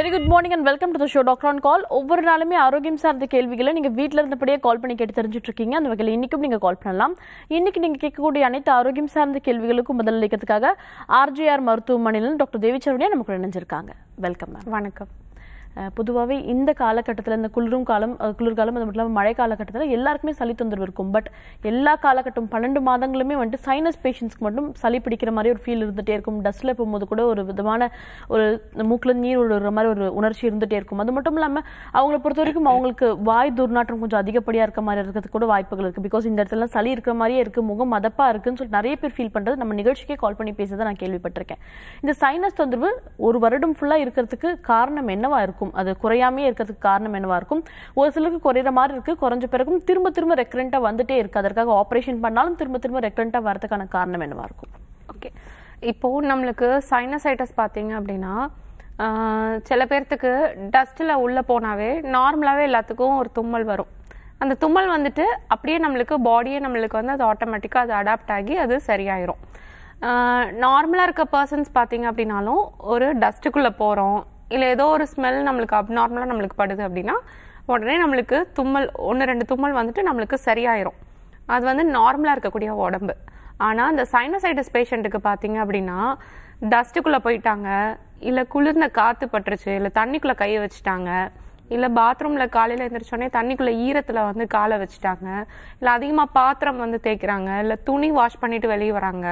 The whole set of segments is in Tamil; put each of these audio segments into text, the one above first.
Very good morning and welcome to the show doctor on call ஒவ்வொரு நாளுமே ஆரோக்கியம் சார்ந்த கேள்விகளை நீங்க வீட்ல இருந்தபடியே கால் பண்ணி கேட்டு தெரிஞ்சுட்டு இருக்கீங்க அந்த வகையில் இன்னைக்கும் நீங்க கால் பண்ணலாம் இன்னைக்கு நீங்க கேட்கக்கூடிய அனைத்து ஆரோக்கியம் சார்ந்த கேள்விகளுக்கும் பதில் அளிக்கிறதுக்காக ஆர்ஜிஆர் மருத்துவமனையில் டாக்டர் தேவிச்சரவணியா நமக்கு இணைஞ்சிருக்காங்க வெல்கம் மேம் வணக்கம் பொதுவாகவே இந்த காலகட்டத்தில் இந்த குளிரும் காலம் அஹ், குளிர்காலம் அது மட்டும் இல்லாமல் மழை காலகட்டத்தில் எல்லாருக்குமே சளி தொந்தரவு இருக்கும் பட் எல்லா காலகட்டம் பன்னெண்டு மாதங்களுமே வந்துட்டு சைனஸ் பேஷண்ட்ஸ்க்கு மட்டும் சளி பிடிக்கிற மாதிரி ஒரு ஃபீல் இருந்துகிட்டே இருக்கும் டஸ்ட்டில் போகும்போது கூட ஒரு விதமான ஒரு மூக்கில் நீர் விழுற மாதிரி ஒரு உணர்ச்சி இருந்துகிட்டே இருக்கும் அது மட்டும் இல்லாமல் அவங்கள பொறுத்த வரைக்கும் அவங்களுக்கு வாய் துர்நாற்றம் கொஞ்சம் அதிகப்படியாக இருக்க மாதிரி இருக்கிறதுக்கு கூட வாய்ப்புகள் இருக்குது பிகாஸ் இந்த இடத்துல சளி இருக்கிற மாதிரியே இருக்குது முகம் மதப்பாக இருக்குன்னு சொல்லிட்டு நிறைய பேர் ஃபீல் பண்ணுறது நம்ம நிகழ்ச்சிக்கே கால் பண்ணி பேசுறதை நான் கேள்விப்பட்டிருக்கேன் இந்த சைனஸ் தொந்தரவு ஒரு வருடம் ஃபுல்லாக இருக்கிறதுக்கு காரணம் என்னவா இருக்கும் அது குறையாமே இருக்கிறதுக்கு காரணம் என்னவா இருக்கும் ஒரு சிலருக்கு குறையிற மாதிரி இருக்கு குறைஞ்ச பிறகும் திரும்ப திரும்ப ரெக்கரண்டா வந்துட்டே இருக்கு அதற்காக ஆபரேஷன் பண்ணாலும் திரும்ப திரும்ப ரெக்கரண்டா வரதுக்கான காரணம் என்னவா இருக்கும் ஓகே இப்போ நம்மளுக்கு சைனசைட்டஸ் பார்த்தீங்க அப்படின்னா ஆஹ், சில பேர்த்துக்கு டஸ்ட்டில் உள்ளே போனாவே நார்மலாகவே எல்லாத்துக்கும் ஒரு தும்மல் வரும் அந்த தும்மல் வந்துட்டு அப்படியே நம்மளுக்கு பாடியே நம்மளுக்கு வந்து அது ஆட்டோமேட்டிக்காக அது அடாப்ட் ஆகி அது சரியாயிரும் நார்மலாக இருக்க பர்சன்ஸ் பார்த்தீங்க அப்படின்னாலும் ஒரு டஸ்ட்டுக்குள்ளே போகிறோம் இல்லை ஏதோ ஒரு ஸ்மெல் நம்மளுக்கு அப்நார்மலாக நம்மளுக்கு படுது அப்படின்னா உடனே நம்மளுக்கு தும்மல் ஒன்று ரெண்டு தும்மல் வந்துட்டு நம்மளுக்கு சரியாயிரும் அது வந்து நார்மலாக இருக்கக்கூடிய உடம்பு ஆனால் இந்த சைனசைட்டிஸ் பேஷண்ட்டுக்கு பார்த்தீங்க அப்படின்னா டஸ்ட்டுக்குள்ளே போயிட்டாங்க இல்லை குளிர்ந்த காற்று பட்டுருச்சு இல்லை தண்ணிக்குள்ளே கையை வச்சுட்டாங்க இல்லை பாத்ரூமில் காலையில் எழுந்திரிச்சோடனே தண்ணிக்குள்ளே ஈரத்தில் வந்து காலை வச்சுட்டாங்க இல்லை அதிகமாக பாத்திரம் வந்து தேய்க்கிறாங்க இல்லை துணி வாஷ் பண்ணிட்டு வெளியே வராங்க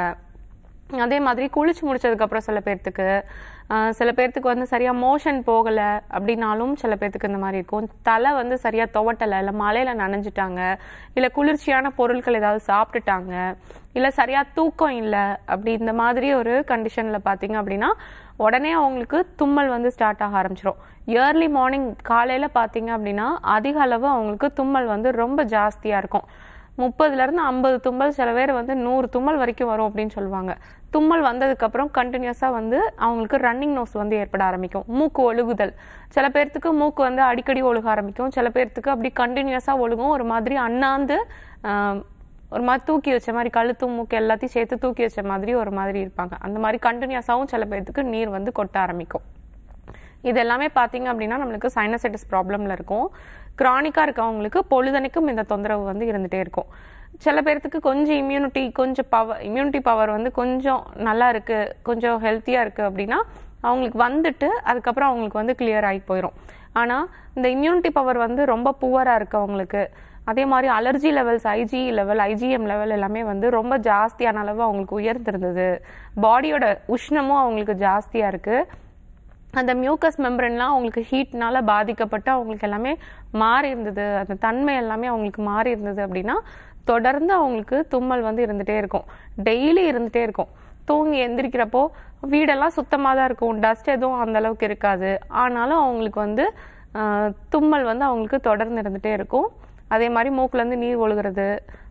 அதே மாதிரி குளிச்சு முடிச்சதுக்கு அப்புறம் சில பேர்த்துக்கு ஆஹ், சில பேர்த்துக்கு வந்து சரியா மோஷன் போகல அப்படின்னாலும் சில பேர்த்துக்கு இந்த மாதிரி இருக்கும் தலை வந்து சரியா துவட்டல இல்ல மழையில நனைஞ்சிட்டாங்க இல்ல குளிர்ச்சியான பொருட்கள் ஏதாவது சாப்பிட்டுட்டாங்க இல்ல சரியா தூக்கம் இல்ல அப்படி இந்த மாதிரி ஒரு கண்டிஷன்ல பாத்தீங்க அப்படின்னா உடனே அவங்களுக்கு தும்மல் வந்து ஸ்டார்ட் ஆக ஆரம்பிச்சிடும் இயர்லி மார்னிங் காலையில பாத்தீங்க அப்படின்னா அதிக அளவு அவங்களுக்கு தும்மல் வந்து ரொம்ப ஜாஸ்தியா இருக்கும் முப்பதுல இருந்து ஐம்பது தும்மல் சில பேர் வந்து நூறு தும்மல் வரைக்கும் வரும் அப்படின்னு சொல்லுவாங்க தும்மல் வந்ததுக்கு அப்புறம் கண்டினியூஸா வந்து அவங்களுக்கு ரன்னிங் நோஸ் வந்து ஏற்பட ஆரம்பிக்கும் மூக்கு ஒழுகுதல் சில பேர்த்துக்கு மூக்கு வந்து அடிக்கடி ஒழுக ஆரம்பிக்கும் சில பேர்த்துக்கு அப்படி கண்டினியூஸா ஒழுகும் ஒரு மாதிரி அண்ணாந்து ஆஹ், ஒரு மாதிரி தூக்கி வச்ச மாதிரி கழுத்து மூக்கு எல்லாத்தையும் சேர்த்து தூக்கி வச்ச மாதிரி ஒரு மாதிரி இருப்பாங்க அந்த மாதிரி கண்டினியூஸாவும் சில பேர்த்துக்கு நீர் வந்து கொட்ட ஆரம்பிக்கும் இது எல்லாமே பார்த்தீங்க அப்படின்னா நம்மளுக்கு சைனசைட்டிஸ் ப்ராப்ளம்ல இருக்கும் கிரானிக்கா இருக்கவங்களுக்கு பொழுதனைக்கும் இந்த தொந்தரவு வந்து இருந்துட்டே இருக்கும் சில பேர்த்துக்கு கொஞ்சம் இம்யூனிட்டி கொஞ்சம் பவர் இம்யூனிட்டி பவர் வந்து கொஞ்சம் நல்லா இருக்கு கொஞ்சம் ஹெல்த்தியா இருக்கு அப்படின்னா அவங்களுக்கு வந்துட்டு அதுக்கப்புறம் அவங்களுக்கு வந்து கிளியர் ஆகி போயிடும் ஆனா இந்த இம்யூனிட்டி பவர் வந்து ரொம்ப புவரா இருக்கவங்களுக்கு அதே மாதிரி allergy levels IG level IGM level எல்லாமே வந்து ரொம்ப ஜாஸ்தியான அளவு அவங்களுக்கு உயர்ந்திருந்தது பாடியோட உஷ்ணமும் அவங்களுக்கு ஜாஸ்தியா இருக்கு அந்த மியூக்கஸ் மெம்பரன்லாம் அவங்களுக்கு ஹீட்னால பாதிக்கப்பட்டு அவங்களுக்கு எல்லாமே மாறி இருந்தது அந்த தன்மை எல்லாமே அவங்களுக்கு மாறி இருந்தது அப்படின்னா தொடர்ந்து அவங்களுக்கு தும்மல் வந்து இருந்துட்டே இருக்கும் டெய்லி இருந்துட்டே இருக்கும் தூங்கி எந்திரிக்கிறப்போ வீடெல்லாம் சுத்தமாக தான் இருக்கும் டஸ்ட் எதுவும் அந்த அளவுக்கு இருக்காது ஆனாலும் அவங்களுக்கு வந்து ஆஹ், தும்மல் வந்து அவங்களுக்கு தொடர்ந்து இருந்துட்டே இருக்கும் அதே மாதிரி மூக்குல இருந்து நீர் ஒழுகுறது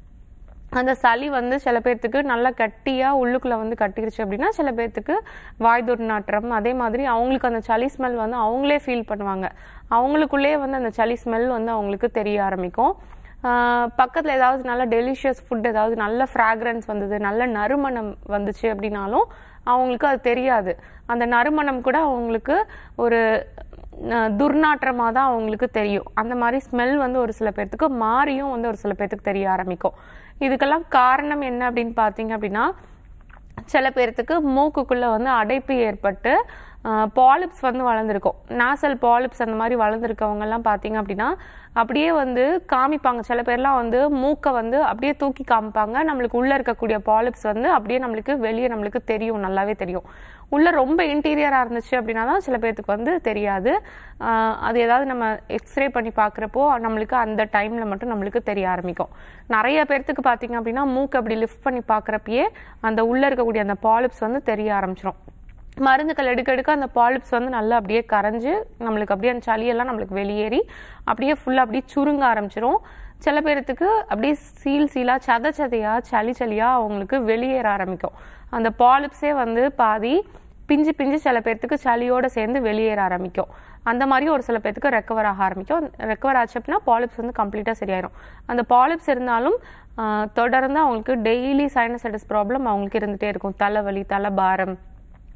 அந்த சளி வந்து சில பேர்த்துக்கு நல்லா கட்டியா உள்ளுக்குள்ள வந்து கட்டிருச்சு அப்படின்னா சில பேர்த்துக்கு வாய் துர்நாற்றம் அதே மாதிரி அவங்களுக்கு அந்த சளி ஸ்மெல் வந்து அவங்களே ஃபீல் பண்ணுவாங்க அவங்களுக்குள்ளே வந்து அந்த சளி ஸ்மெல் வந்து அவங்களுக்கு தெரிய ஆரம்பிக்கும் ஆஹ் பக்கத்துல ஏதாவது நல்ல டெலிஷியஸ் ஃபுட் ஏதாவது நல்ல ஃப்ராக்ரன்ஸ் வந்தது நல்ல நறுமணம் வந்துச்சு அப்படின்னாலும் அவங்களுக்கு அது தெரியாது அந்த நறுமணம் கூட அவங்களுக்கு ஒரு துர்நாற்றமாக தான் அவங்களுக்கு தெரியும் அந்த மாதிரி ஸ்மெல் வந்து ஒரு சில பேர்த்துக்கு மாறியும் வந்து ஒரு சில பேர்த்துக்கு தெரிய ஆரம்பிக்கும் இதுக்கெல்லாம் காரணம் என்ன அப்படின்னு பார்த்தீங்க அப்படின்னா சில பேர்த்துக்கு மூக்குக்குள்ள வந்து அடைப்பு ஏற்பட்டு பாலிப்ஸ் வந்து வளர்ந்துருக்கும் நாசல் பாலிப்ஸ் அந்த மாதிரி வளர்ந்துருக்கவங்க எல்லாம் பார்த்தீங்க அப்படின்னா அப்படியே வந்து காமிப்பாங்க சில பேர்லாம் வந்து மூக்கை வந்து அப்படியே தூக்கி காமிப்பாங்க நம்மளுக்கு உள்ள இருக்கக்கூடிய பாலிப்ஸ் வந்து அப்படியே நம்மளுக்கு வெளியே நம்மளுக்கு தெரியும் நல்லாவே தெரியும் உள்ள ரொம்ப இன்டீரியரா இருந்துச்சு அப்படின்னா தான் சில பேர்த்துக்கு வந்து தெரியாது ஆஹ் அது ஏதாவது நம்ம எக்ஸ்ரே பண்ணி பார்க்குறப்போ நம்மளுக்கு அந்த டைம்ல மட்டும் நம்மளுக்கு தெரிய ஆரம்பிக்கும் நிறைய பேர்த்துக்கு பார்த்தீங்க அப்படின்னா மூக்கு அப்படி லிஃப்ட் பண்ணி பார்க்குறப்பயே அந்த உள்ள இருக்கக்கூடிய அந்த பாலிப்ஸ் வந்து தெரிய ஆரம்பிச்சிடும் மருந்துகள் எடுக்க எடுக்க அந்த பாலிப்ஸ் வந்து நல்லா அப்படியே கரைஞ்சு நம்மளுக்கு அப்படியே அந்த சளியெல்லாம் நம்மளுக்கு வெளியேறி அப்படியே ஃபுல்லாக அப்படியே சுருங்க ஆரம்பிச்சிரும் சில பேர்த்துக்கு அப்படியே சீல் சீலா சத சதையா சளி சளியா அவங்களுக்கு வெளியேற ஆரம்பிக்கும் அந்த பாலிப்ஸே வந்து பாதி பிஞ்சு பிஞ்சு சில பேர்த்துக்கு சளியோட சேர்ந்து வெளியேற ஆரம்பிக்கும் அந்த மாதிரி ஒரு சில பேர்த்துக்கு ரெக்கவர் ஆக ஆரம்பிக்கும் ரெக்கவர் ஆச்சு அப்படின்னா பாலிப்ஸ் வந்து கம்ப்ளீட்டாக சரியாயிரும் அந்த பாலிப்ஸ் இருந்தாலும் ஆஹ், தொடர்ந்து அவங்களுக்கு டெய்லி சைனசைட்டிஸ் ப்ராப்ளம் அவங்களுக்கு இருந்துகிட்டே இருக்கும் தலைவலி தலைபாரம்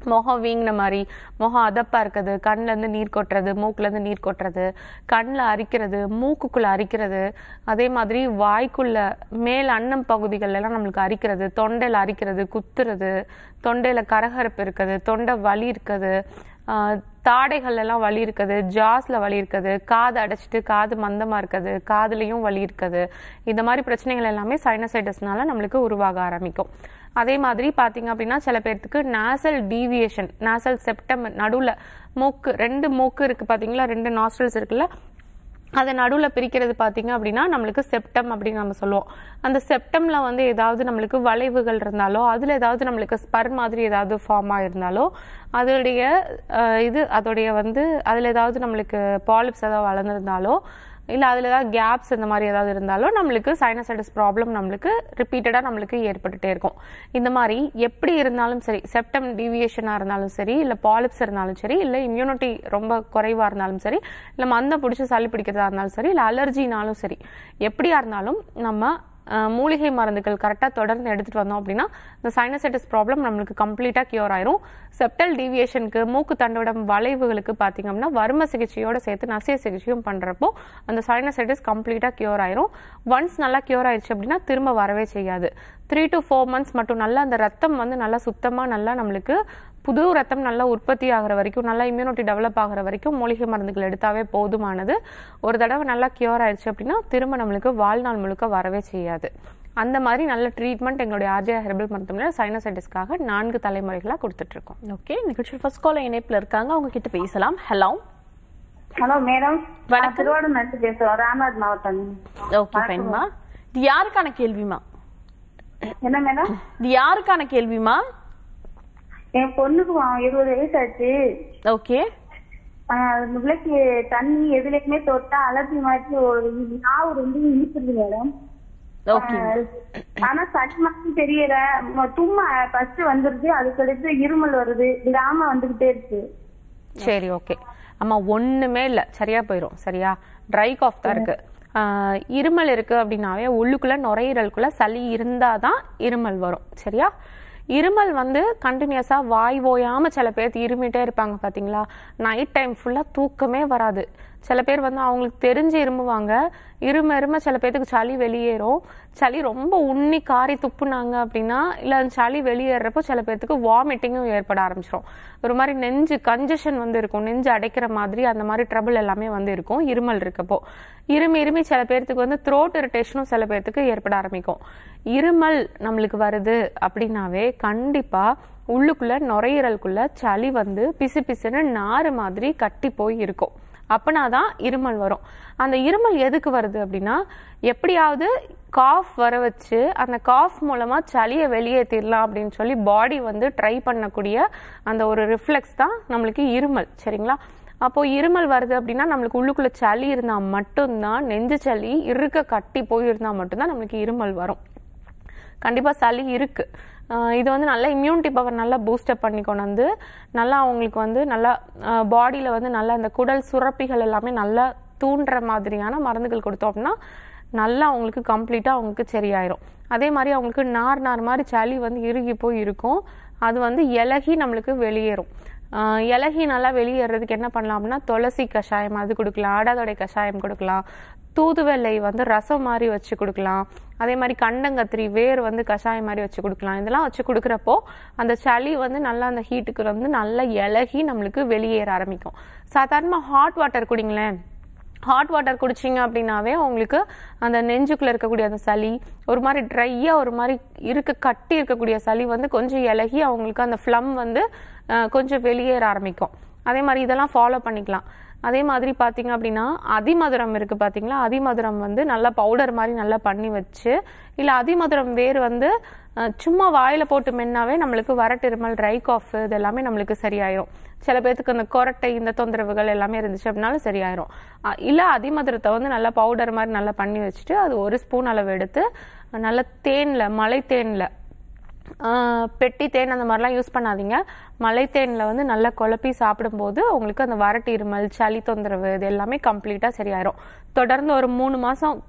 முகம் வீங்கின மாதிரி முகம் அதப்பா இருக்குது கண்ணுல இருந்து நீர் கொட்டுறது மூக்குல இருந்து நீர் கொட்டுறது கண்ணில் அரிக்கிறது மூக்குக்குள்ள அரிக்கிறது அதே மாதிரி வாய்க்குள்ள மேல் அன்னம் பகுதிகள் எல்லாம் நம்மளுக்கு அரிக்கிறது தொண்டையில அரிக்கிறது குத்துறது தொண்டையில கரகரப்பு இருக்குது தொண்டை வலி இருக்குது ஆஹ் தாடைகள் எல்லாம் வலி இருக்குது ஜாஸ்ல வலி இருக்குது காது அடைச்சிட்டு காது மந்தமா இருக்குது காதுலயும் வலி இருக்குது இந்த மாதிரி பிரச்சனைகள் எல்லாமே சைனசைட்டஸ்னால நம்மளுக்கு உருவாக ஆரம்பிக்கும் அதே மாதிரி பாத்தீங்க அப்படின்னா சில பேர்த்துக்கு நாசல் டீவியேஷன் நாசல் செப்டம் நடுவுல மூக்கு ரெண்டு மூக்கு இருக்கு பாத்தீங்களா ரெண்டு நாஸ்ட்ரல்ஸ் இருக்குல்ல அதை நடுவில் பிரிக்கிறது பார்த்தீங்க அப்படின்னா நம்மளுக்கு செப்டம் அப்படின்னு நம்ம சொல்லுவோம் அந்த செப்டம்ல வந்து ஏதாவது நம்மளுக்கு வளைவுகள் இருந்தாலோ அதில் ஏதாவது நம்மளுக்கு ஸ்பர் மாதிரி ஏதாவது ஃபார்ம் ஆயிருந்தாலோ அதோடைய அஹ், இது அதோடைய வந்து அதில் ஏதாவது நம்மளுக்கு பாலிப்ஸ் ஏதாவது வளர்ந்துருந்தாலோ இல்லை அதில் ஏதாவது கேப்ஸ் இந்த மாதிரி ஏதாவது இருந்தாலும் நம்மளுக்கு சைனசைட்டிஸ் ப்ராப்ளம் நம்மளுக்கு ரிப்பீட்டடாக நம்மளுக்கு ஏற்பட்டுட்டே இருக்கும் இந்த மாதிரி எப்படி இருந்தாலும் சரி செப்டம் டீவியேஷனாக இருந்தாலும் சரி இல்லை பாலிப்ஸ் இருந்தாலும் சரி இல்லை இம்யூனிட்டி ரொம்ப குறைவாக இருந்தாலும் சரி இல்லை மந்தம் பிடிச்சி சளி பிடிக்கிறதா இருந்தாலும் சரி இல்லை அலர்ஜினாலும் சரி எப்படியா இருந்தாலும் நம்ம அஹ், மூலிகை மருந்துகள் கரெக்டாக தொடர்ந்து எடுத்துகிட்டு வந்தோம் அப்படின்னா இந்த சைனசைட்டிஸ் ப்ராப்ளம் நம்மளுக்கு கம்ப்ளீட்டாக கியூர் ஆயிரும் செப்டல் டீவியேஷனுக்கு மூக்கு தண்டோடம் வளைவுகளுக்கு பார்த்தீங்க அப்படின்னா வர்ம சிகிச்சையோட சேர்த்து நசிய சிகிச்சையும் பண்ணுறப்போ அந்த சைனசைட்டிஸ் கம்ப்ளீட்டாக கியூர் ஆயிரும் ஒன்ஸ் நல்லா கியூர் ஆயிடுச்சு அப்படின்னா திரும்ப வரவே செய்யாது த்ரீ டு ஃபோர் மந்த்ஸ் மட்டும் நல்லா அந்த ரத்தம் வந்து நல்லா சுத்தமாக நல்லா நம்மளுக்கு புது ரத்தம் நல்லா உற்பத்தி ஆகிற வரைக்கும் நல்லா இம்யூனிட்டி டெவலப் ஆகிற வரைக்கும் மூலிகை மருந்துகள் எடுத்தாவே போதுமானது ஒரு தடவை நல்லா கியூர் ஆயிடுச்சு அப்படின்னா திரும்ப நம்மளுக்கு வாழ்நாள் முழுக்க வரவே செய்யாது அந்த மாதிரி நல்ல ட்ரீட்மெண்ட் எங்களுடைய ஆர்ஜே ஹெர்பல் மருத்துவமனையில் சைனசைட்டிஸ்க்காக நான்கு தலைமுறைகளாக கொடுத்துட்டு இருக்கோம் ஓகே நிகழ்ச்சி ஃபர்ஸ்ட் கால் இணைப்புல இருக்காங்க அவங்க கிட்ட பேசலாம் ஹலோ ஹலோ மேடம் வணக்கம். திருவாரூர் நடிச்சு பேசுறோம் ராமநாத் மாவட்டம் ஓகே ஃபைன்மா இது யாருக்கான கேள்விமா என்ன மேடம் இது யாருக்கான கேள்விமா என் பொண்ணுக்கு வா- இருபது வயசு ஆச்சு ஓகே ஆஹ் அந்த பிள்ளைக்கு தண்ணி எதுலயுமே தொட்டா அலர்ஜி மாதிரி ஒரு நாவு ரொம்ப இனிப்புது மேடம் ஓகே ஆனா சளி மாதிரி தெரியல ம- தும்மல் ஃபர்ஸ்ட் வந்துருது அதுக்கடுத்து இருமல் வருது விடாம வந்துகிட்டே இருக்கு சரி ஓகே அம்மா ஒண்ணுமே இல்ல சரியா போயிடும் சரியா ட்ரை காஃப் தான் இருக்கு ஆஹ் இருமல் இருக்கு அப்படின்னாவே உள்ளுக்குள்ள நுரையீரலுக்குள்ள சளி இருந்தாதான் இருமல் வரும் சரியா இருமல் வந்து கண்டினியூஸா வாய் ஓயாம சில பேர் இருமிட்டே இருப்பாங்க பாத்தீங்களா நைட் டைம் ஃபுல்லா தூக்கமே வராது சில பேர் வந்து அவங்களுக்கு தெரிஞ்சு இருமுவாங்க இரும இரும சில பேர்த்துக்கு சளி வெளியேறும் சளி ரொம்ப உண்ணி காரி துப்புனாங்க அப்படின்னா இல்லை அந்த சளி வெளியேறப்போ சில பேர்த்துக்கு வாமிட்டிங்கும் ஏற்பட ஆரம்பிச்சிடும் ஒரு மாதிரி நெஞ்சு கஞ்சஷன் வந்து இருக்கும் நெஞ்சு அடைக்கிற மாதிரி அந்த மாதிரி ட்ரபிள் எல்லாமே வந்து இருக்கும் இருமல் இருக்கப்போ இருமி இருமி சில பேர்த்துக்கு வந்து த்ரோட் இரிட்டேஷனும் சில பேர்த்துக்கு ஏற்பட ஆரம்பிக்கும் இருமல் நம்மளுக்கு வருது அப்படின்னாவே கண்டிப்பா உள்ளுக்குள்ள நுரையீரலுக்குள்ள சளி வந்து பிசு பிசுன்னு நாறு மாதிரி கட்டி போய் இருக்கும் அப்பனா தான் இருமல் வரும் அந்த இருமல் எதுக்கு வருது அப்படின்னா எப்படியாவது காஃப் வர வச்சு அந்த காஃப் மூலமா சளியை வெளியேற்றிடலாம் அப்படின்னு சொல்லி பாடி வந்து ட்ரை பண்ணக்கூடிய அந்த ஒரு ரிஃப்ளெக்ஸ் தான் நம்மளுக்கு இருமல் சரிங்களா அப்போ இருமல் வருது அப்படின்னா நம்மளுக்கு உள்ளுக்குள்ள சளி இருந்தா மட்டும்தான் நெஞ்சு சளி இருக்க கட்டி போயிருந்தா மட்டும்தான் நம்மளுக்கு இருமல் வரும் கண்டிப்பா சளி இருக்கு ஆஹ் இது வந்து நல்ல இம்யூனிட்டி பவர் நல்லா பூஸ்டப் பண்ணி கொண்டு வந்து நல்லா அவங்களுக்கு வந்து நல்லா பாடியில வந்து நல்லா அந்த குடல் சுரப்பிகள் எல்லாமே நல்லா தூண்டுற மாதிரியான மருந்துகள் கொடுத்தோம் அப்படின்னா நல்லா அவங்களுக்கு கம்ப்ளீட்டாக அவங்களுக்கு சரியாயிரும் அதே மாதிரி அவங்களுக்கு நார் நார் மாதிரி சளி வந்து இறுகி போய் இருக்கும் அது வந்து இலகி நம்மளுக்கு வெளியேறும் ஆஹ் இலகி நல்லா வெளியேறதுக்கு என்ன பண்ணலாம் அப்படின்னா துளசி கஷாயம் அது கொடுக்கலாம் ஆடாதொடை கஷாயம் கொடுக்கலாம் தூதுவெள்ளை வந்து ரசம் மாதிரி வச்சு கொடுக்கலாம் அதே மாதிரி கண்டங்கத்திரி வேர் வந்து கஷாயம் மாதிரி வச்சு கொடுக்கலாம் இதெல்லாம் வச்சு கொடுக்குறப்போ அந்த சளி வந்து நல்லா அந்த ஹீட்டுக்கு வந்து நல்லா இலகி நம்மளுக்கு வெளியேற ஆரம்பிக்கும் சாதாரணமாக ஹாட் வாட்டர் குடிங்களேன் ஹாட் வாட்டர் குடிச்சிங்க அப்படின்னாவே உங்களுக்கு அந்த நெஞ்சுக்குள்ள இருக்கக்கூடிய அந்த சளி ஒரு மாதிரி ட்ரையாக ஒரு மாதிரி இருக்க கட்டி இருக்கக்கூடிய சளி வந்து கொஞ்சம் இலகி அவங்களுக்கு அந்த ஃப்ளம் வந்து அஹ், கொஞ்சம் வெளியேற ஆரம்பிக்கும் அதே மாதிரி இதெல்லாம் ஃபாலோ பண்ணிக்கலாம் அதே மாதிரி பார்த்தீங்க அப்படின்னா அதிமதுரம் இருக்குது பார்த்தீங்களா அதிமதுரம் வந்து நல்லா பவுடர் மாதிரி நல்லா பண்ணி வச்சு இல்லை அதிமதுரம் வேர் வந்து அஹ், சும்மா வாயில் போட்டு மென்னாவே நம்மளுக்கு வரட்டிருமல் ட்ரை காஃப் இது எல்லாமே நம்மளுக்கு சரியாயிரும் சில பேர்த்துக்கு அந்த கொரட்டை இந்த தொந்தரவுகள் எல்லாமே இருந்துச்சு அப்படின்னாலும் சரியாயிரும் அஹ், இல்ல அதிமதுரத்தை வந்து நல்லா பவுடர் மாதிரி நல்லா பண்ணி வச்சுட்டு அது ஒரு ஸ்பூன் அளவு எடுத்து நல்ல தேன்ல மலை தேன்ல ஆஹ் பெட்டி தேன் அந்த மாதிரிலாம் யூஸ் பண்ணாதீங்க மலை தேனில் வந்து நல்லா குழப்பி சாப்பிடும்போது உங்களுக்கு அந்த வறட்டு இருமல் சளி தொந்தரவு இது எல்லாமே கம்ப்ளீட்டாக சரியாயிரும் தொடர்ந்து ஒரு மூணு மாதம் கரெக்டாக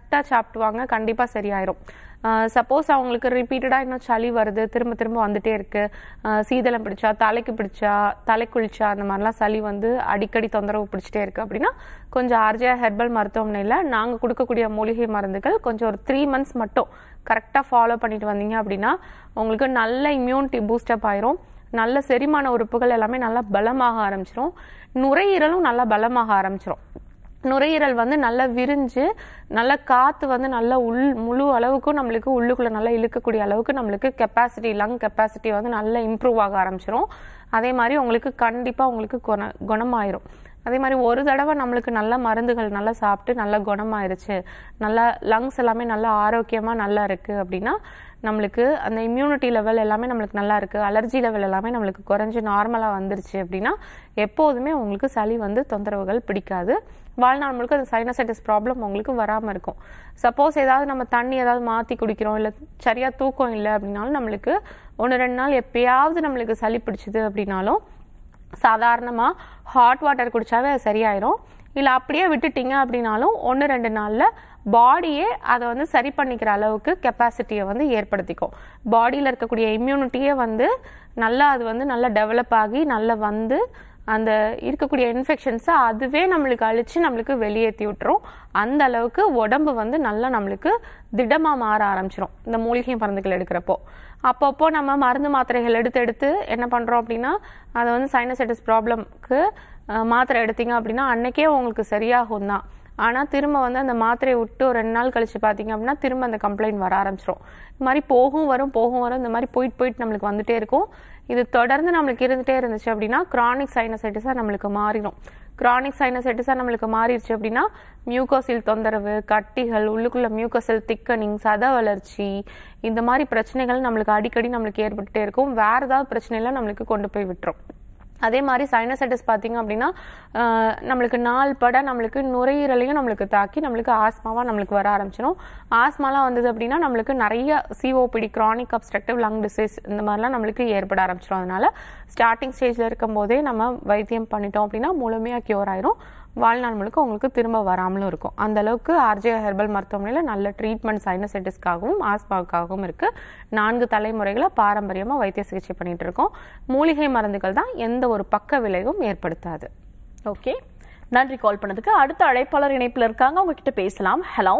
கரெக்டாக சாப்பிட்டுவாங்க கண்டிப்பாக சரியாயிரும் சப்போஸ் அவங்களுக்கு ரிப்பீட்டடாக இன்னும் சளி வருது திரும்ப திரும்ப வந்துட்டே இருக்கு அஹ் சீதளம் பிடிச்சா தலைக்கு பிடிச்சா தலை குளிச்சா அந்த மாதிரிலாம் சளி வந்து அடிக்கடி தொந்தரவு பிடிச்சிட்டே இருக்கு அப்படின்னா கொஞ்சம் ஆர்ஜியா ஹெர்பல் மருத்துவமனையில் நாங்கள் கொடுக்கக்கூடிய மூலிகை மருந்துகள் கொஞ்சம் ஒரு த்ரீ மந்த்ஸ் மட்டும் கரெக்டாக ஃபாலோ பண்ணிட்டு வந்தீங்க அப்படின்னா உங்களுக்கு நல்ல இம்யூனிட்டி பூஸ்டப் ஆயிரும் நல்ல செரிமான உறுப்புகள் எல்லாமே நல்லா பலமாக ஆரம்பிச்சிரும் நுரையீரலும் நல்லா பலமாக ஆரம்பிச்சிரும் நுரையீரல் வந்து நல்லா விரிஞ்சு நல்ல காற்று வந்து நல்ல உள் முழு அளவுக்கும் நம்மளுக்கு உள்ளுக்குள்ளே நல்லா இழுக்கக்கூடிய அளவுக்கு நம்மளுக்கு கெப்பாசிட்டி லங் கெப்பாசிட்டி வந்து நல்லா இம்ப்ரூவ் ஆக ஆரம்பிச்சிரும் அதே மாதிரி உங்களுக்கு கண்டிப்பாக உங்களுக்கு குண குணமாயிரும் அதே மாதிரி ஒரு தடவை நம்மளுக்கு நல்ல மருந்துகள் நல்லா சாப்பிட்டு நல்லா குணமாயிருச்சு நல்லா லங்ஸ் எல்லாமே நல்லா ஆரோக்கியமாக நல்லா இருக்குது அப்படின்னா நம்மளுக்கு அந்த இம்யூனிட்டி லெவல் எல்லாமே நம்மளுக்கு நல்லா இருக்குது அலர்ஜி லெவல் எல்லாமே நம்மளுக்கு குறைஞ்சு நார்மலாக வந்துருச்சு அப்படின்னா எப்போதுமே உங்களுக்கு சளி வந்து தொந்தரவுகள் பிடிக்காது வாழ்நாள் முழுக்க அந்த சைனசைட்டிஸ் ப்ராப்ளம் உங்களுக்கு வராமல் இருக்கும் சப்போஸ் ஏதாவது நம்ம தண்ணி ஏதாவது மாற்றி குடிக்கிறோம் இல்லை சரியாக தூக்கம் இல்லை அப்படின்னாலும் நம்மளுக்கு ஒன்று ரெண்டு நாள் எப்பயாவது நம்மளுக்கு சளி பிடிச்சிது அப்படின்னாலும் சாதாரணமாக ஹாட் வாட்டர் குடிச்சாவே அது சரியாயிரும் இல்லை அப்படியே விட்டுட்டீங்க அப்படின்னாலும் ஒன்று ரெண்டு நாளில் பாடியே அதை வந்து சரி பண்ணிக்கிற அளவுக்கு கெப்பாசிட்டியை வந்து ஏற்படுத்திக்கும் பாடியில் இருக்கக்கூடிய இம்யூனிட்டியே வந்து நல்லா அது வந்து நல்லா டெவலப் ஆகி நல்லா வந்து அந்த இருக்கக்கூடிய இன்ஃபெக்ஷன்ஸை அதுவே நம்மளுக்கு அழிச்சு நம்மளுக்கு வெளியேற்றி விட்டுரும் அந்த அளவுக்கு உடம்பு வந்து நல்லா நம்மளுக்கு திடமாக மாற ஆரம்பிச்சிரும் இந்த மூலிகை மருந்துகள் எடுக்கிறப்போ அப்பப்போ நம்ம மருந்து மாத்திரைகள் எடுத்து எடுத்து என்ன பண்ணுறோம் அப்படின்னா அதை வந்து சைனசைட்டிஸ் ப்ராப்ளம்க்கு மாத்திரை எடுத்தீங்க அப்படின்னா அன்னைக்கே உங்களுக்கு சரியாகும் தான் ஆனால் திரும்ப வந்து அந்த மாத்திரையை விட்டு ஒரு ரெண்டு நாள் கழிச்சு பார்த்தீங்க அப்படின்னா திரும்ப அந்த கம்ப்ளைண்ட் வர ஆரம்பிச்சிரும் இந்த மாதிரி போகும் வரும் போகும் வரும் இந்த மாதிரி போயிட்டு போயிட்டு நம்மளுக்கு வந்துட்டே இருக்கும் இது தொடர்ந்து நம்மளுக்கு இருந்துட்டே இருந்துச்சு அப்படின்னா கிரானிக் சைனசைட்டிஸாக நம்மளுக்கு மாறிடும் கிரானிக் சைனசைட்டிஸாக நம்மளுக்கு மாறிடுச்சு அப்படின்னா மியூகோசில் தொந்தரவு கட்டிகள் உள்ளுக்குள்ள மியூகோசில் திக்கனிங் சத வளர்ச்சி இந்த மாதிரி பிரச்சனைகள் நம்மளுக்கு அடிக்கடி நம்மளுக்கு ஏற்பட்டுட்டே இருக்கும் வேற ஏதாவது பிரச்சனைலாம் நம்மளுக்கு கொண்டு போய் விட்டுரும் அதே மாதிரி சைனசைட்டிஸ் பார்த்தீங்க அப்படின்னா ஆஹ், நம்மளுக்கு நாள் பட நம்மளுக்கு நுரையீரலையும் நம்மளுக்கு தாக்கி நம்மளுக்கு ஆஸ்மாவாக நம்மளுக்கு வர ஆரம்பிச்சிடும் ஆஸ்மாலாம் வந்தது அப்படின்னா நம்மளுக்கு நிறைய COPD chronic obstructive lung disease இந்த மாதிரிலாம் நம்மளுக்கு ஏற்பட ஆரம்பிச்சிடும் அதனால ஸ்டார்டிங் ஸ்டேஜில் இருக்கும் போதே நம்ம வைத்தியம் பண்ணிட்டோம் அப்படின்னா முழுமையாக கியூர் ஆயிரும் வாழ்நாள் முழுக்க உங்களுக்கு திரும்ப வராமலும் இருக்கும் அந்த அளவுக்கு ஆர்ஜே ஹெர்பல் மருத்துவமனையில் நல்ல ட்ரீட்மெண்ட் சைனசைட்டிஸ்க்காகவும் ஆஸ்மாவுக்காகவும் இருக்கு நான்கு தலைமுறைகளை பாரம்பரியமாக வைத்திய சிகிச்சை பண்ணிட்டு இருக்கோம் மூலிகை மருந்துகள் தான் எந்த ஒரு பக்க விளைவும் ஏற்படுத்தாது ஓகே நன்றி கால் பண்ணதுக்கு அடுத்த அழைப்பாளர் இணைப்புல இருக்காங்க உங்ககிட்ட பேசலாம் ஹலோ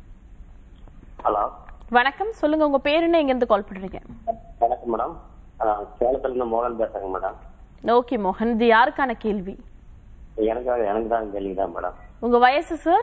ஹலோ வணக்கம் சொல்லுங்க உங்க பேர் என்ன எங்க இருந்து கால் பண்றீங்க வணக்கம் மேடம் சேலத்துல இருந்து மோகன் பேசுறேங்க மேடம் ஓகே மோகன் இது யாருக்கான கேள்வி எனக்கு எனக்கு தான் கேள்விதான் மேடம் உங்க வயசு சார்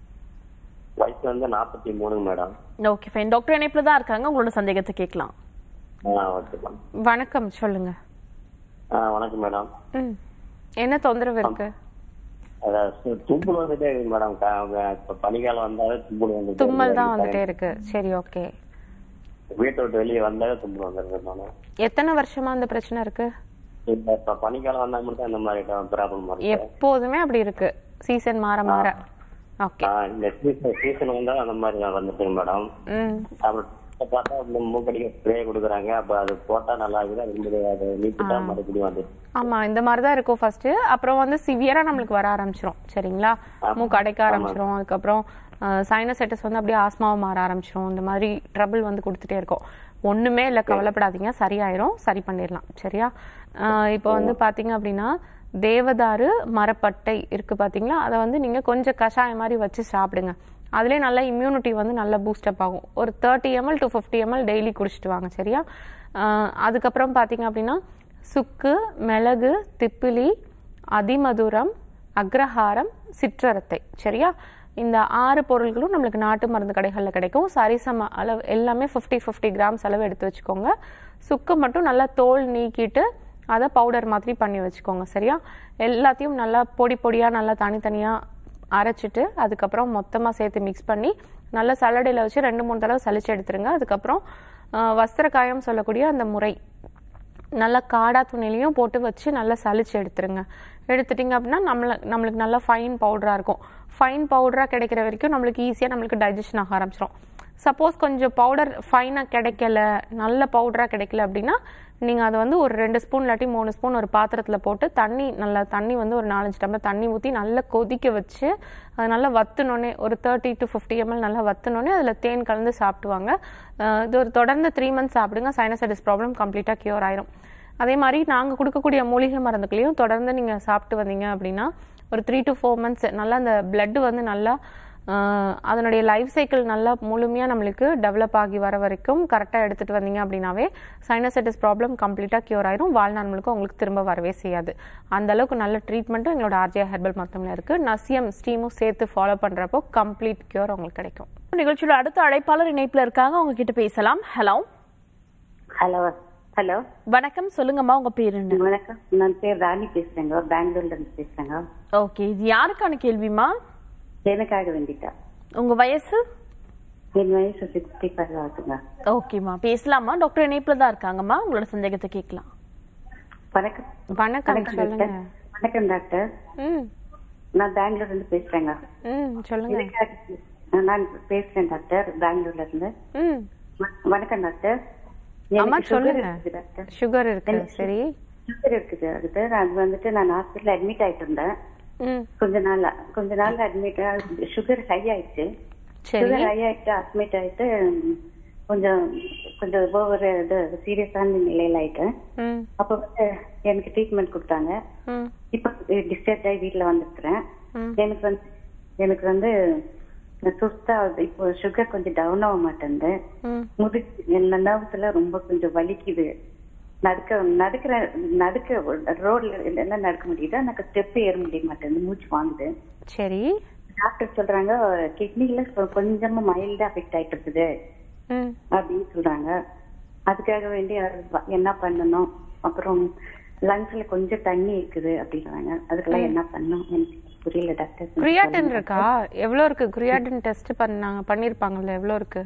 வயசு வந்து நாற்பத்தி மூணுங்க மேடம் ஓகே ஃபைன் டாக்டர் இணைப்புல தான் இருக்காங்க உங்களோட சந்தேகத்தை கேட்கலாம் ஆ ஓகே மேடம் வணக்கம் சொல்லுங்க ஆ வணக்கம் மேடம் ம் என்ன தொந்தரவு இருக்கு அதான் சு- தும்மல் வந்துட்டே இருக்கு மேடம் க- இப்ப பனிக்காலம் வந்தாலே தும்மல் வந்துட்டே தும்மல் தான் இருக்கு. வந்துட்டே இருக்கு சரி ஓகே வீட்டை விட்டு வெளியே வந்தாலே தும்மல் வந்துருக்கு மேடம் எத்தனை வருஷமா அந்த பிரச்சனை இருக்கு இப்ப இப்ப பனிக்காலம் வந்தா மட்டும் தான் இந்த மாதிரி ப்ராப்ளம் இருக்கு எப்போதுமே அப்படி இருக்கு சீசன் மாற மாற ஓகே ஆ, இந்த சீசன் சீசன் வந்தா அந்த மாதிரி வந்துட்டுங்க மேடம் ம் அப்புறம் இப்ப பார்த்தா இந்த மூக்கடிக்க ஸ்ப்ரே கொடுக்குறாங்க அப்ப அது போட்டா நல்லா இருக்குது அது அது நீக்கிட்டா மறுபடியும் வந்து ஆமா இந்த மாதிரி தான் இருக்கும் ஃபர்ஸ்ட் அப்புறம் வந்து சிவியரா நம்மளுக்கு வர ஆரம்பிச்சிரும் சரிங்களா மூக்கு அடைக்க ஆரம்பிச்சிரும் அதுக்கப்புறம் சைனசைட்டிஸ் வந்து அப்படியே ஆஸ்மாவை மாற ஆரம்பிச்சிரும் இந்த மாதிரி ட்ரபிள் வந்து கொடுத்துட்டே இருக்கும் ஒண்ணுமே இல்லை கவலைப்படாதீங்க சரியாயிரும் சரி பண்ணிடலாம் சரியா அஹ் இப்போ வந்து பாத்தீங்க அப்படின்னா தேவதாரு மரப்பட்டை இருக்கு பாத்தீங்களா அதை வந்து நீங்க கொஞ்சம் கஷாயம் மாதிரி வச்சு சாப்பிடுங்க அதுலேயே நல்ல இம்யூனிட்டி வந்து நல்லா பூஸ்டப் ஆகும் ஒரு thirty ML to fifty ML daily குடிச்சிட்டு வாங்க சரியா அஹ் அதுக்கப்புறம் பார்த்தீங்க அப்படின்னா சுக்கு மிளகு திப்பிலி அதிமதுரம் அக்ரஹாரம் சிற்றரத்தை சரியா இந்த ஆறு பொருள்களும் நம்மளுக்கு நாட்டு மருந்து கடைகளில் கிடைக்கும் சரிசம அளவு எல்லாமே ஃபிஃப்டி ஃபிஃப்டி கிராம்ஸ் அளவு எடுத்து வச்சுக்கோங்க சுக்கு மட்டும் நல்லா தோல் நீக்கிட்டு அதை பவுடர் மாதிரி பண்ணி வச்சுக்கோங்க சரியா எல்லாத்தையும் நல்லா பொடி பொடியாக நல்லா தனித்தனியாக அரைச்சிட்டு அதுக்கப்புறம் மொத்தமாக சேர்த்து மிக்ஸ் பண்ணி நல்லா சல்லடையில் வச்சு ரெண்டு மூணு தடவை சலிச்சு எடுத்துருங்க அதுக்கப்புறம் ஆஹ், வஸ்திரக்காயம் சொல்லக்கூடிய அந்த முறை நல்லா காடா துணிலையும் போட்டு வச்சு நல்லா சலிச்சு எடுத்துருங்க எடுத்துட்டிங்க அப்படின்னா நம்மள நம்மளுக்கு நல்லா ஃபைன் பவுடராக இருக்கும் ஃபைன் பவுடராக கிடைக்கிற வரைக்கும் நம்மளுக்கு ஈஸியாக நம்மளுக்கு டைஜஷன் ஆக ஆரம்பிச்சிடும் சப்போஸ் கொஞ்சம் பவுடர் ஃபைனாக கிடைக்கல நல்ல பவுடராக கிடைக்கல அப்படின்னா நீங்கள் அதை வந்து ஒரு ரெண்டு ஸ்பூன் இல்லாட்டி மூணு ஸ்பூன் ஒரு பாத்திரத்தில் போட்டு தண்ணி நல்லா தண்ணி வந்து ஒரு நாலஞ்சு டம்ளர் தண்ணி ஊற்றி நல்லா கொதிக்க வச்சு அது நல்லா வத்துனோடனே ஒரு தேர்ட்டி டு ஃபிஃப்டி எம்எல் நல்லா வத்துனோடனே அதில் தேன் கலந்து சாப்பிடுவாங்க அஹ் இது ஒரு தொடர்ந்து த்ரீ மந்த்ஸ் சாப்பிடுங்க சைனசைட்டிஸ் ப்ராப்ளம் கம்ப்ளீட்டாக க்யூர் ஆயிரும் அதே மாதிரி நாங்கள் கொடுக்கக்கூடிய மூலிகை மருந்துகளையும் தொடர்ந்து நீங்கள் சாப்பிட்டு வந்தீங்க அப்படின்னா ஒரு த்ரீ டு ஃபோர் மந்த்ஸ் நல்லா அந்த blood வந்து நல்லா ஆஹ், அதனுடைய லைஃப் சைக்கிள் நல்லா முழுமையாக நம்மளுக்கு டெவலப் ஆகி வர வரைக்கும் கரெக்டாக எடுத்துகிட்டு வந்தீங்க அப்படின்னாவே சைனசைட்டிஸ் ப்ராப்ளம் கம்ப்ளீட்டாக க்யூர் ஆயிரும் வாழ்நாள் முழுக்க உங்களுக்கு திரும்ப வரவே செய்யாது அந்த அளவுக்கு நல்ல ட்ரீட்மெண்ட்டும் எங்களோட ஆர்ஜே ஹெர்பல் மருத்துவமனையில் இருக்குது நசியம் ஸ்டீமும் சேர்த்து ஃபாலோ பண்ணுறப்போ கம்ப்ளீட் க்யூர் உங்களுக்கு கிடைக்கும் நிகழ்ச்சியோட அடுத்த அழைப்பாளர் இணைப்புல இருக்காங்க அவங்க கிட்ட பேசலாம் ஹலோ ஹலோ ஹலோ வணக்கம் சொல்லுங்கம்மா உங்க பேர் என்ன வணக்கம் நான் பேர் ராணி பேசுறேங்க பெங்களூர்ல இருந்து பேசுறேங்க ஓகே இது யாருக்கான கேள்விமா எனக்காக வேண்டிட்டா உங்க வயசு என் வயசு சிக்ஸ்டி ஃபைவ் ஆகுதுங்க ஓகேம்மா பேசலாமா டாக்டர் இணைப்புல தான் இருக்காங்கம்மா உங்களோட சந்தேகத்தை கேட்கலாம் வணக்கம் வணக்கம் வணக்கம் சொல்லுங்க டாக்டர் வணக்கம் டாக்டர் ம் நான் பெங்களூர்ல இருந்து பேசுறேங்க ம் சொல்லுங்க எனக்காக நான் பேசுறேன் டாக்டர் பெங்களூர்ல இருந்து ம் வ- வணக்கம் டாக்டர் அம்மா எனக்கு சுகர் சொல்லுங்க இருக்குது டாக்டர் சுகர் இருக்கு சரி சுகர் இருக்குது டாக்டர் அது வந்துட்டு நான் ஹாஸ்பிட்டல் அட்மிட் ஆயிட்டு இருந்தேன் ம் கொஞ்ச நாள் கொஞ்ச நாள் அட்மிட் சுகர் ஹை ஆயிடுச்சு சரி சுகர் ஹை ஆயிட்டு அட்மிட் ஆயிட்டு கொஞ்சம் கொஞ்சம் ஒரு இது சீரியஸான நிலையில ஆயிட்டேன் ம் அப்போ வந்து எனக்கு ட்ரீட்மெண்ட் கொடுத்தாங்க ம் இப்போ டிஸ்சார்ஜ் ஆகி வீட்டில் வந்துருக்கிறேன் ம். எனக்கு வந்து எனக்கு வந்து சுஸ்தா இப்போ சுகர் கொஞ்சம் டவுன் ஆக மாட்டேங்குது ம் முது என்ன நர்வத்துல ரொம்ப கொஞ்சம் வலிக்குது நடக்க நடக்கிற நடக்க ரோட்ல எல்லாம் நடக்க முடியுது எனக்கு ஸ்டெப் ஏற முடிய மாட்டேங்குது மூச்சு வாங்குது சரி டாக்டர் சொல்றாங்க கிட்னில கொஞ்சமா மைல்டா அஃபெக்ட் ஆயிட்டு இருக்குது ம் அப்படின்னு சொல்றாங்க அதுக்காக வேண்டி அது வ- என்ன பண்ணணும் அப்புறம் லங்ஸ்ல கொஞ்சம் தண்ணி இருக்குது அப்படின்றாங்க அதுக்கெல்லாம் என்ன பண்ணணும் எனக்கு புரியல டாக்டர் குரியாட்டின் இருக்கா எவ்வளோ இருக்கு குரியாட்டின் டெஸ்ட் பண்ணாங்க பண்ணியிருப்பாங்கல்ல எவ்வளோ இருக்கு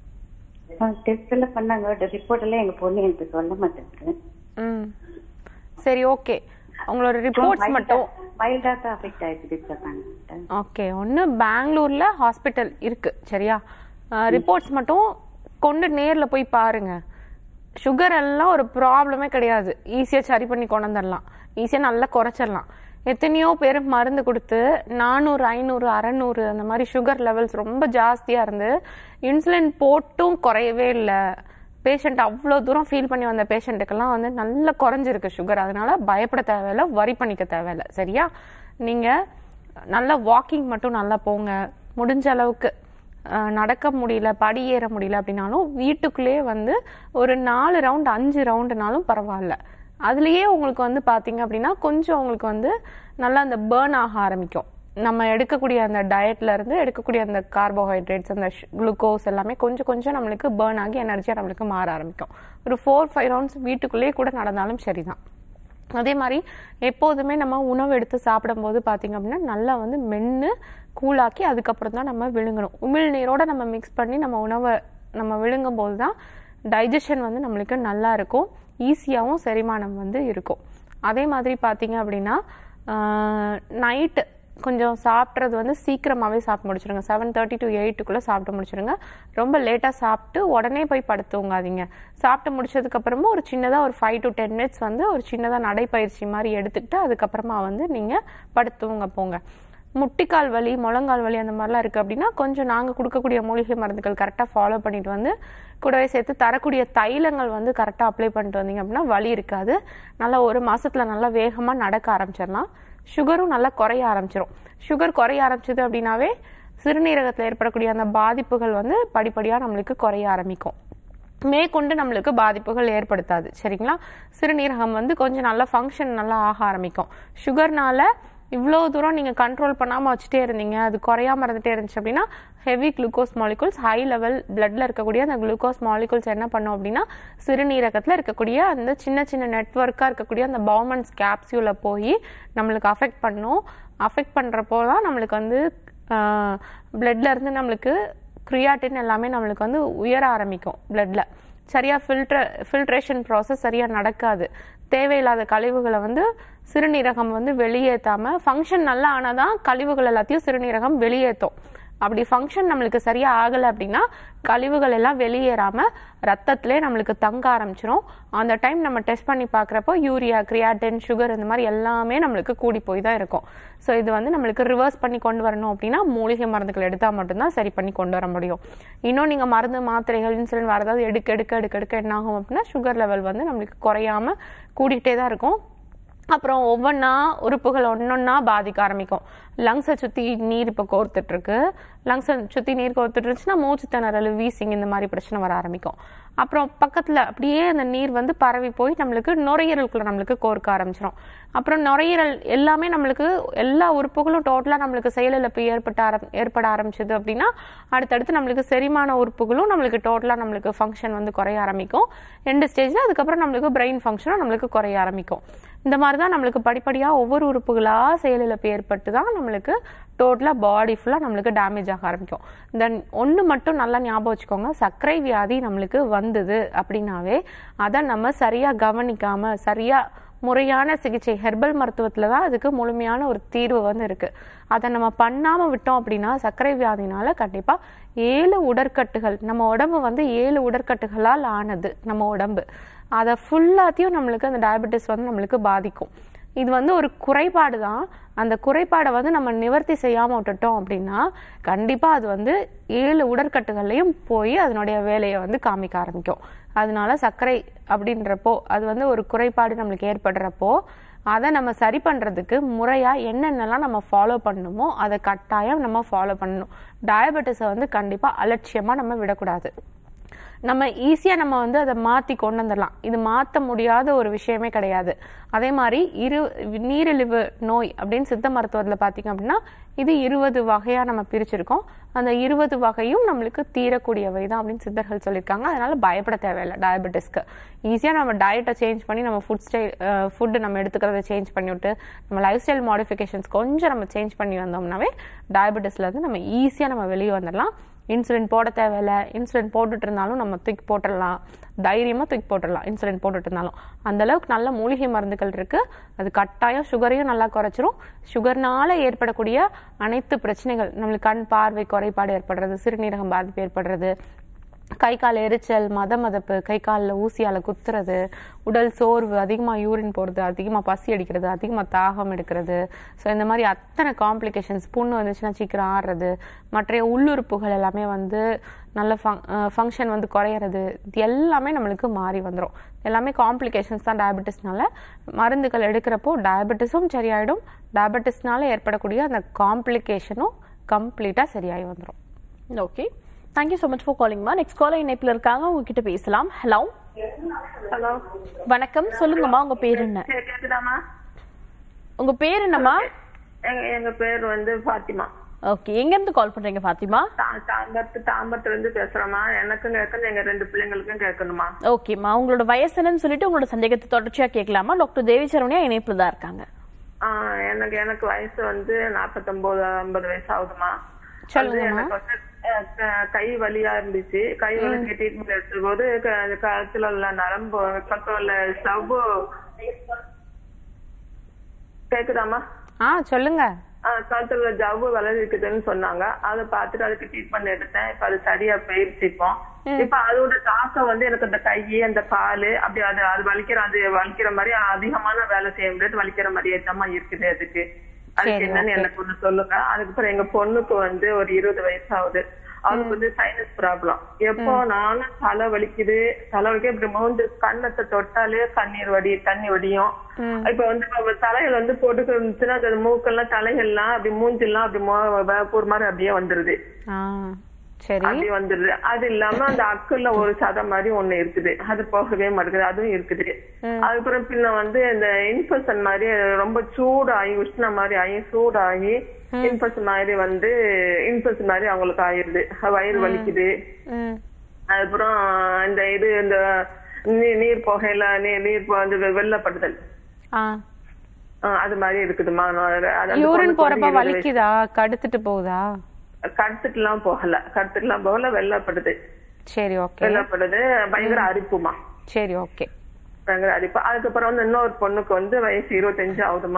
டெஸ்ட் எல்லாம் பண்ணாங்க ரிப்போர்ட் எல்லாம் எங்க பொண்ணு எனக்கு சொல்ல மாட்டேங்குது ம் சரி ஓகே உங்களோட ரிப்போர்ட்ஸ் மட்டும் மைல்டா தான் அஃபெக்ட் ஆயிடுது சொல்றாங்க டாக்டர். ஓகே ஒன்று பெங்களூர்ல ஹாஸ்பிட்டல் இருக்கு சரியா ரிப்போர்ட்ஸ் மட்டும் கொண்டு நேர்ல போய் பாருங்க சுகர் எல்லாம் ஒரு ப்ராப்ளமே கிடையாது ஈஸியா சரி பண்ணி கொண்டு வந்துடலாம் ஈஸியா நல்லா குறைச்சிடலாம் எத்தனையோ பேர் மருந்து கொடுத்து நானூறு ஐநூறு அறநூறு அந்த மாதிரி சுகர் லெவல்ஸ் ரொம்ப ஜாஸ்தியா இருந்து இன்சுலின் போட்டும் குறையவே இல்லை பேஷண்ட் அவ்வளோ தூரம் ஃபீல் பண்ணி வந்த பேஷண்ட்டுக்கெல்லாம் வந்து நல்லா குறைஞ்சிருக்கு சுகர் அதனால பயப்பட தேவையில்ல வரி பண்ணிக்க தேவையில்ல சரியா நீங்கள் நல்லா வாக்கிங் மட்டும் நல்லா போங்க முடிஞ்ச அளவுக்கு அஹ், நடக்க முடியல படி ஏற முடியல அப்படின்னாலும் வீட்டுக்குள்ளேயே வந்து ஒரு நாலு ரவுண்ட் அஞ்சு ரவுண்டுனாலும் பரவாயில்ல அதுலேயே உங்களுக்கு வந்து பார்த்தீங்க அப்படின்னா கொஞ்சம் உங்களுக்கு வந்து நல்லா அந்த பேர்ன் ஆக ஆரம்பிக்கும் நம்ம எடுக்கக்கூடிய அந்த டயட்ல இருந்து எடுக்கக்கூடிய அந்த கார்போஹைட்ரேட்ஸ் அந்த குளுக்கோஸ் எல்லாமே கொஞ்சம் கொஞ்சம் நம்மளுக்கு பேர்ன் ஆகி எனர்ஜியாக நம்மளுக்கு மாற ஆரம்பிக்கும் ஒரு ஃபோர் ஃபைவ் ரவுண்ட்ஸ் வீட்டுக்குள்ளேயே கூட நடந்தாலும் சரிதான் அதே மாதிரி எப்போதுமே நம்ம உணவு எடுத்து சாப்பிடும்போது பார்த்தீங்க அப்படின்னா நல்லா வந்து மென்று கூலாக்கி அதுக்கப்புறம் தான் நம்ம விழுங்கணும் உமிழ் நீரோட நம்ம மிக்ஸ் பண்ணி நம்ம உணவை நம்ம விழுங்கும் போது தான் டைஜஷன் வந்து நம்மளுக்கு நல்லா இருக்கும் ஈஸியாகவும் செரிமானம் வந்து இருக்கும் அதே மாதிரி பார்த்தீங்க அப்படின்னா நைட்டு கொஞ்சம் சாப்பிட்றது வந்து சீக்கிரமாகவே சாப்பிட்டு முடிச்சிடுங்க செவன் தேர்ட்டி டு எயிட்டுக்குள்ளே சாப்பிட்டு முடிச்சிடுங்க ரொம்ப லேட்டாக சாப்பிட்டு உடனே போய் படுத்துவங்காதீங்க சாப்பிட்டு முடிச்சதுக்கப்புறமா ஒரு சின்னதாக ஒரு ஃபைவ் டு டென் மினிட்ஸ் வந்து ஒரு சின்னதாக நடைப்பயிற்சி மாதிரி எடுத்துக்கிட்டு அதுக்கப்புறமா வந்து நீங்கள் படுத்துவங்க போங்க முட்டிக்கால் வலி முழங்கால் வலி அந்த மாதிரிலாம் இருக்குது அப்படின்னா கொஞ்சம் நாங்கள் கொடுக்கக்கூடிய மூலிகை மருந்துகள் கரெக்டாக ஃபாலோ பண்ணிட்டு வந்து கூடவே சேர்த்து தரக்கூடிய தைலங்கள் வந்து கரெக்டாக அப்ளை பண்ணிட்டு வந்தீங்க அப்படின்னா வலி இருக்காது நல்லா ஒரு மாசத்துல நல்லா வேகமாக நடக்க ஆரம்பிச்சிடலாம் சுகரும் நல்லா குறைய ஆரம்பிச்சிடும் சுகர் குறைய ஆரம்பிச்சது அப்படின்னாவே சிறுநீரகத்தில் ஏற்படக்கூடிய அந்த பாதிப்புகள் வந்து படிப்படியாக நம்மளுக்கு குறைய ஆரம்பிக்கும் மேற்கொண்டு நம்மளுக்கு பாதிப்புகள் ஏற்படுத்தாது சரிங்களா சிறுநீரகம் வந்து கொஞ்சம் நல்லா ஃபங்க்ஷன் நல்லா ஆக ஆரம்பிக்கும் சுகர்னால இவ்வளோ தூரம் நீங்கள் கண்ட்ரோல் பண்ணாமல் வச்சுட்டே இருந்தீங்க அது குறையாம இருந்துட்டே இருந்துச்சு அப்படின்னா heavy glucose molecules high level பிளட்ல இருக்கக்கூடிய அந்த குளுக்கோஸ் மாலிகுல்ஸ் என்ன பண்ணும் அப்படின்னா சிறுநீரகத்தில் இருக்கக்கூடிய அந்த சின்ன சின்ன நெட்ஒர்க்காக இருக்கக்கூடிய அந்த பவுமன்ஸ் கேப்சியூல போய் நம்மளுக்கு அஃபெக்ட் பண்ணும் அஃபெக்ட் பண்ணுறப்போ தான் நம்மளுக்கு வந்து பிளட்ல இருந்து நம்மளுக்கு கிரியாட்டின் எல்லாமே நம்மளுக்கு வந்து உயர ஆரம்பிக்கும் பிளட்ல சரியா ஃபில்டர் ஃபில்ட்ரேஷன் ப்ராசஸ் சரியா நடக்காது தேவையில்லாத கழிவுகளை வந்து சிறுநீரகம் வந்து வெளியேற்றாம ஃபங்க்ஷன் நல்லா ஆனாதான் கழிவுகள் எல்லாத்தையும் சிறுநீரகம் வெளியேற்றும் அப்படி ஃபங்க்ஷன் நம்மளுக்கு சரியா ஆகலை அப்படின்னா கழிவுகள் எல்லாம் வெளியேறாம ரத்தத்திலே நம்மளுக்கு தங்க ஆரம்பிச்சிரும் அந்த டைம் நம்ம டெஸ்ட் பண்ணி பார்க்குறப்போ யூரியா கிரியாட்டின் சுகர் இந்த மாதிரி எல்லாமே நம்மளுக்கு கூடி போய் தான் இருக்கும் ஸோ இது வந்து நம்மளுக்கு ரிவர்ஸ் பண்ணி கொண்டு வரணும் அப்படின்னா மூலிகை மருந்துகள் எடுத்தால் மட்டும்தான் சரி பண்ணி கொண்டு வர முடியும் இன்னும் நீங்கள் மருந்து மாத்திரைகள் இன்சுலின் வரதாவது எடுக்க எடுக்க எடுக்க எடுக்க என்ன ஆகும் அப்படின்னா சுகர் லெவல் வந்து நம்மளுக்கு குறையாம கூடிக்கிட்டே தான் இருக்கும் அப்புறம் ஒவ்வொன்றா உறுப்புகள் ஒன்றொன்னா பாதிக்க ஆரம்பிக்கும் லங்ஸை சுற்றி நீர் இப்போ கோர்த்துட்டு இருக்கு லங்ஸை சுற்றி நீர் கோர்த்துட்டு இருந்துச்சுன்னா மூச்சு திணறல் வீசிங் இந்த மாதிரி பிரச்சனை வர ஆரம்பிக்கும் அப்புறம் பக்கத்தில் அப்படியே அந்த நீர் வந்து பரவி போய் நம்மளுக்கு நுரையீரலுக்குள்ள நம்மளுக்கு கோர்க்க ஆரம்பிச்சிடும் அப்புறம் நுரையீரல் எல்லாமே நம்மளுக்கு எல்லா உறுப்புகளும் டோட்டலாக நம்மளுக்கு செயலிழப்பு ஏற்பட்ட ஆரம் ஏற்பட ஆரம்பிச்சது அப்படின்னா அடுத்தடுத்து நம்மளுக்கு செரிமான உறுப்புகளும் நம்மளுக்கு டோட்டலாக நம்மளுக்கு ஃபங்க்ஷன் வந்து குறைய ஆரம்பிக்கும் ரெண்டு ஸ்டேஜில் அதுக்கப்புறம் நம்மளுக்கு பிரெயின் ஃபங்க்ஷனும் நம்மளுக்கு குறைய ஆரம்பிக்கும் இந்த மாதிரி தான் நம்மளுக்கு படிப்படியாக ஒவ்வொரு உறுப்புகளாக செயலிழப்பு ஏற்பட்டு தான் நம்மளுக்கு டோட்டலாக பாடி ஃபுல்லாக நம்மளுக்கு டேமேஜ் ஆக ஆரம்பிக்கும் தென் ஒன்று மட்டும் நல்லா ஞாபகம் வச்சுக்கோங்க சர்க்கரை வியாதி நம்மளுக்கு வந்தது அப்படின்னாவே அதை நம்ம சரியாக கவனிக்காமல் சரியாக முறையான சிகிச்சை ஹெர்பல் மருத்துவத்தில் தான் அதுக்கு முழுமையான ஒரு தீர்வு வந்து இருக்கு அதை நம்ம பண்ணாமல் விட்டோம் அப்படின்னா சர்க்கரை வியாதினால கண்டிப்பாக ஏழு உடற்கட்டுகள் நம்ம உடம்பு வந்து ஏழு உடற்கட்டுகளால் ஆனது நம்ம உடம்பு அதை ஃபுல்லாத்தையும் நம்மளுக்கு அந்த டயபெட்டிஸ் வந்து நம்மளுக்கு பாதிக்கும் இது வந்து ஒரு குறைபாடு தான் அந்த குறைபாடை வந்து நம்ம நிவர்த்தி செய்யாமல் விட்டுட்டோம் அப்படின்னா கண்டிப்பாக அது வந்து ஏழு உடற்கட்டுகள்லையும் போய் அதனுடைய வேலையை வந்து காமிக்க ஆரம்பிக்கும் அதனால சர்க்கரை அப்படின்றப்போ அது வந்து ஒரு குறைபாடு நம்மளுக்கு ஏற்படுறப்போ அதை நம்ம சரி பண்ணுறதுக்கு முறையாக என்னென்னலாம் நம்ம ஃபாலோ பண்ணணுமோ அதை கட்டாயம் நம்ம ஃபாலோ பண்ணணும் டயபெட்டிஸை வந்து கண்டிப்பாக அலட்சியமாக நம்ம விடக்கூடாது நம்ம ஈஸியாக நம்ம வந்து அதை மாற்றி கொண்டு வந்துடலாம் இது மாற்ற முடியாத ஒரு விஷயமே கிடையாது அதே மாதிரி இரு நீரிழிவு நோய் அப்படின்னு சித்த மருத்துவத்தில் பார்த்தீங்க அப்படின்னா இது இருபது வகையாக நம்ம பிரிச்சிருக்கோம் அந்த இருபது வகையும் நம்மளுக்கு தீரக்கூடியவை தான் அப்படின்னு சித்தர்கள் சொல்லியிருக்காங்க அதனால பயப்பட தேவையில்லை டயபெட்டிஸ்க்கு ஈஸியாக நம்ம டயட்டை சேஞ்ச் பண்ணி நம்ம ஃபுட் ஸ்டைல் ஃபுட்டு நம்ம எடுத்துக்கிறத சேஞ்ச் பண்ணிவிட்டு நம்ம லைஃப் ஸ்டைல் மாடிஃபிகேஷன்ஸ் கொஞ்சம் நம்ம சேஞ்ச் பண்ணி வந்தோம்னாவே டயபெட்டிஸ்லேருந்து நம்ம ஈஸியாக நம்ம வெளியே வந்துடலாம் இன்சுலின் போட தேவையில்ல இன்சுலின் போட்டுட்டு இருந்தாலும் நம்ம தூக்கி போட்டுடலாம் தைரியமாக தூக்கி போட்டுடலாம் இன்சுலின் போட்டுட்டு இருந்தாலும் அந்த அளவுக்கு நல்ல மூலிகை மருந்துகள் இருக்கு அது கட்டாயம் சுகரையும் நல்லா குறைச்சிரும் சுகர்னால ஏற்படக்கூடிய அனைத்து பிரச்சனைகள் நம்மளுக்கு கண் பார்வை குறைபாடு ஏற்படுறது சிறுநீரகம் பாதிப்பு ஏற்படுறது கை கால் எரிச்சல் மத மதப்பு கை காலில் ஊசியால் குத்துறது உடல் சோர்வு அதிகமாக யூரின் போகிறது அதிகமாக பசி அடிக்கிறது அதிகமாக தாகம் எடுக்கிறது ஸோ இந்த மாதிரி அத்தனை காம்ப்ளிகேஷன்ஸ் புண்ணு வந்துச்சுன்னா சீக்கிரம் ஆடுறது மற்ற உள்ளுறுப்புகள் எல்லாமே வந்து நல்ல ஃபங் ஃபங்க்ஷன் வந்து குறையிறது இது எல்லாமே நம்மளுக்கு மாறி வந்துடும் எல்லாமே காம்ப்ளிகேஷன்ஸ் தான் டயபெட்டிஸ்னால மருந்துகள் எடுக்கிறப்போ டயபெட்டிஸும் சரியாயிடும் டயபெட்டிஸ்னால ஏற்படக்கூடிய அந்த காம்ப்ளிகேஷனும் கம்ப்ளீட்டாக சரியாகி வந்துடும் okay thank you so much for காலிங்மா நெக்ஸ்ட் காலர் இணைப்பில் இருக்காங்க உங்ககிட்ட பேசலாம் ஹலோ ஹலோ வணக்கம் சொல்லுங்கம்மா உங்க பேர் என்ன கேக்குதாமா உங்க பேர் என்னம்மா எங்க எங்க பேர் வந்து பாத்திமா ஓகே எங்க இருந்து கால் பண்றீங்க ஃபாத்திமா தா- தாம்பரத்து தாம்பரத்துல இருந்து பேசுறோமா எனக்கும் கேட்கணும் எங்க ரெண்டு பிள்ளைங்களுக்கும் கேட்கணுமா ஓகேம்மா உங்களோட வயசு என்னன்னு சொல்லிட்டு உங்களோட சந்தேகத்தை தொடர்ச்சியா கேட்கலாமா டாக்டர் தேவி சரவணியா இணைப்புல தான் இருக்காங்க ஆஹ் எனக்கு எனக்கு வயசு வந்து நாப்பத்தொன்பது ஐம்பது வயசு ஆகுதுமா அது சொல்லுங்கம்மா. எனக்கு வந்து அஹ், க- கை வலியா இருந்துச்சு கை வலிக்கு ட்ரீட்மெண்ட் எடுத்த போது க- கழுத்துல உள்ள நரம்பு பக்கம் உள்ள ஸ்டவ் கேக்குதாமா ஆ சொல்லுங்க ஆஹ் கழுத்துல ஜவ்வு வளர்க்குதுன்னு சொன்னாங்க அதை பார்த்துட்டு அதுக்கு ட்ரீட்மெண்ட் எடுத்தேன் இப்ப அது சரியா போயிருச்சு இப்போ இப்ப அதோட தாக்கம் வந்து எனக்கு அந்த கை அந்த காலு அப்படி அது அது வலிக்கிற அது வலிக்கிற மாதிரி அதிகமான வேலை செய்ய முடியாது வலிக்கிற மாதிரியே தான் இருக்குது அதுக்கு அதுக்கு சரி, என்னன்னு okay. எனக்கு ஒண்ணு சொல்லுங்க அதுக்கப்புறம் எங்க பொண்ணுக்கு வந்து ஒரு இருபது வயசு ஆகுது அவளுக்கு வந்து சைனஸ் ப்ராப்ளம் எப்போ நானும் தலை வலிக்குது தலை வலிக்க இப்படி மூந்து கண்ணத்தை தொட்டாலே கண்ணீர் வடி தண்ணி வடியும் இப்ப வந்து அவ தலைகள் வந்து போட்டுக்க இருந்துச்சுன்னா அது மூக்கெல்லாம் தலைகள்லாம் அப்படி மூஞ்செல்லாம் அப்படி மோ- வேப்பூர் மாதிரி அப்படியே வந்துருது ஆ சரி அப்படி வந்துருது அது இல்லாம அந்த அக்குல ஒரு சதம் மாதிரி ஒண்ணு இருக்குது அது போகவே மாட்டேங்குது அதுவும் இருக்குது அதுக்கப்புறம் பின்ன வந்து இந்த இன்ஃபெக்ஷன் மாதிரி ரொம்ப சூடாகி உஷ்ணம் மாதிரி ஆகி சூடாகி இன்ஃபெக்ஷன் மாதிரி வந்து இன்ஃபெக்ஷன் மாதிரி அவங்களுக்கு ஆயிருது வயிறு வலிக்குது ம் அதுக்கப்புறம் இந்த இது இந்த நீ- நீர் புகையில நீர் நீர் போ- வந்து வெ- வெள்ளப்படுதல் ஆ ஆஹ் அது மாதிரி இருக்குதுமா நான் அது- அது அந்த யூரின் பொண்ணுக்கு போறப்ப வந்து இருபது வலிக்குதா கடுத்துட்டு போகுதா வயசு. கடுத்துட்டுலாம் போகல கடுத்துட்டுலாம் போகல வெள்ளப்படுது சரி ஓகே வெள்ளப்படுது பயங்கர அரிப்புமா சரி ஓகே பயங்கர அரிப்பு அதுக்கப்புறம் வந்து இன்னொரு பொண்ணுக்கு வந்து வயசு இருபத்தஞ்சு ஆகுதுமா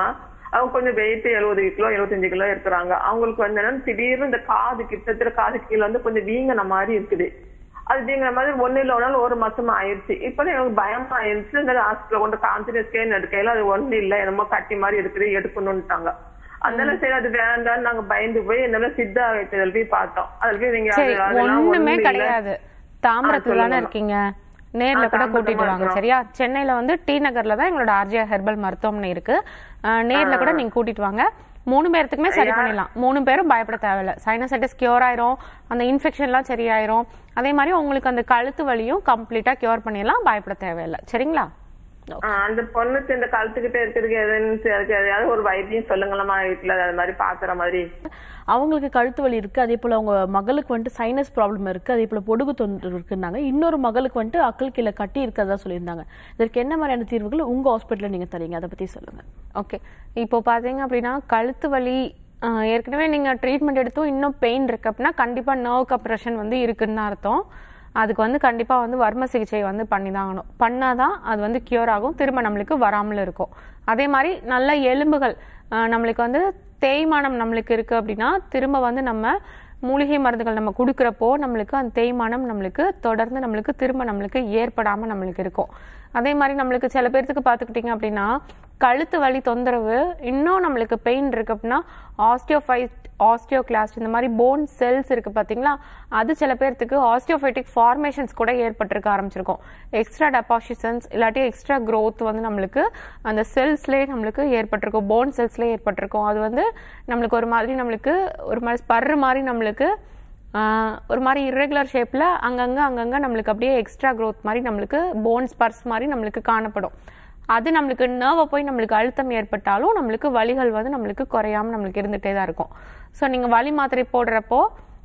அவங்க கொஞ்சம் வெயிட் எழுபது கிலோ எழுபத்தஞ்சு கிலோ இருக்கிறாங்க அவங்களுக்கு வந்து என்னன்னா திடீர்னு இந்த காது கிட்டத்தட்ட காது கீழே வந்து கொஞ்சம் வீங்கின மாதிரி இருக்குது அது வீங்கின மாதிரி ஒண்ணு இல்ல ஒன்னாலும் ஒரு மாசமா ஆயிடுச்சு இப்ப எனக்கு பயமா ஆயிடுச்சு இந்த ஹாஸ்பிட்டல் கொண்டு காமிச்சிட்டு ஸ்கேன் எடுக்கையில அது ஒண்ணு இல்ல என்னமோ கட்டி மாதிரி இருக்குது எடுக்கணும்ட்டாங்க அதனால சரி அது வேண்டாம் நாங்க பயந்து போய் என்னால சித்தா வைத்தியத்தில் போய் பார்த்தோம் அதுல போய் நீங்க சரி அது- அதெல்லாம் ஒண்ணுமே ஒண்ணும் இல்ல. கிடையாது தாம்பரத்துல தானே சொல்லுங்க. இருக்கீங்க நேர்ல ஆ, கூட தாம்பரத்துல கூட்டிட்டு வாங்க இருக்கிறோம். சரியா சென்னையில வந்து டி நகர்ல தான் எங்களோட ஆர்ஜியா ஹெர்பல் மருத்துவமனை இருக்கு அஹ், நேர்ல கூட நீங்க கூட்டிட்டு வாங்க மூணு பேர்த்துக்குமே சரி பண்ணிடலாம் மூணு பேரும் பயப்பட தேவையில்ல சைனசைட்டிஸ் கியூர் ஆயிரும் அந்த இன்ஃபெக்ஷன்லாம் சரியாயிரும் அதே மாதிரி உங்களுக்கு அந்த கழுத்து வலியும் கம்ப்ளீட்டா கியூர் பண்ணிடலாம் பயப்பட தேவையில்லை சரிங்களா ஆ, அந்த பொண்ணுக்கு இந்த கழுத்துக்கிட்ட இருக்கிறதுக்கு எதுன்னு அதுக்கு எதையாவது ஒரு வைத்தியம் சொல்லுங்களம்மா வீட்டுல அது மாதிரி பாக்குற மாதிரி அவங்களுக்கு கழுத்து வலி இருக்கு அதே போல அவங்க மகளுக்கு வந்துட்டு சைனஸ் ப்ராப்ளம் இருக்கு அதே போல பொடுகு தொந்தரவு இருக்குன்னாங்க இன்னொரு மகளுக்கு வந்துட்டு அக்கல் கீழே கட்டி இருக்கிறதா சொல்லியிருந்தாங்க இதற்கு என்ன மாதிரியான தீர்வுகள் உங்க ஹாஸ்பிட்டல்ல நீங்க தரீங்க அதை பத்தி சொல்லுங்க ஓகே இப்போ பாத்தீங்க அப்படின்னா கழுத்து வலி ஆஹ், ஏற்கனவே நீங்க ட்ரீட்மெண்ட் எடுத்தும் இன்னும் பெயின் இருக்கு அப்படின்னா கண்டிப்பா நர்வ் கப்ரெஷன் வந்து இருக்குன்னு தான் அர்த்தம் அதுக்கு வந்து கண்டிப்பா வந்து வர்ம சிகிச்சை வந்து பண்ணி தான் ஆகணும் பண்ணாதான் அது வந்து கியூர் ஆகும் திரும்ப நம்மளுக்கு வராமல் இருக்கும் அதே மாதிரி நல்ல எலும்புகள் ஆஹ், நம்மளுக்கு வந்து தேய்மானம் நம்மளுக்கு இருக்கு அப்படின்னா திரும்ப வந்து நம்ம மூலிகை மருந்துகள் நம்ம கொடுக்குறப்போ நம்மளுக்கு அந்த தேய்மானம் நம்மளுக்கு தொடர்ந்து நம்மளுக்கு திரும்ப நம்மளுக்கு ஏற்படாம நம்மளுக்கு இருக்கும் அதே மாதிரி நம்மளுக்கு சில பேர்த்துக்கு பார்த்துக்கிட்டிங்க அப்படின்னா கழுத்து வலி தொந்தரவு இன்னும் நம்மளுக்கு பெயின் இருக்கு அப்படின்னா ஆஸ்டியோஃபைட் ஆஸ்டியோகிளாஸ்ட் இந்த மாதிரி போன் செல்ஸ் இருக்கு பாத்தீங்களா அது சில பேர்த்துக்கு ஆஸ்டியோஃபைட்டிக் ஃபார்மேஷன்ஸ் கூட ஏற்பட்டிருக்க ஆரம்பிச்சிருக்கும் எக்ஸ்ட்ரா டெபாசிஷன்ஸ் இல்லாட்டி எக்ஸ்ட்ரா growth வந்து நம்மளுக்கு அந்த செல்ஸ்லேயே நம்மளுக்கு ஏற்பட்டிருக்கும் போன் செல்ஸ்லேயே ஏற்பட்டிருக்கும் அது வந்து நம்மளுக்கு ஒரு மாதிரி நம்மளுக்கு ஒரு மாதிரி ஸ்பர்ரு மாதிரி நம்மளுக்கு ஆஹ், ஒரு மாதிரி irregular ஷேப்பில் அங்கங்கே அங்கங்கே நம்மளுக்கு அப்படியே எக்ஸ்ட்ரா growth மாதிரி நம்மளுக்கு போன் ஸ்பர்ஸ் மாதிரி நம்மளுக்கு காணப்படும் அது நம்மளுக்கு நர்வை போய் நம்மளுக்கு அழுத்தம் ஏற்பட்டாலும் நம்மளுக்கு வலிகள் வந்து நம்மளுக்கு குறையாம நம்மளுக்கு இருந்துகிட்டே தான் இருக்கும் ஸோ நீங்கள் வலி மாத்திரை போடுறப்போ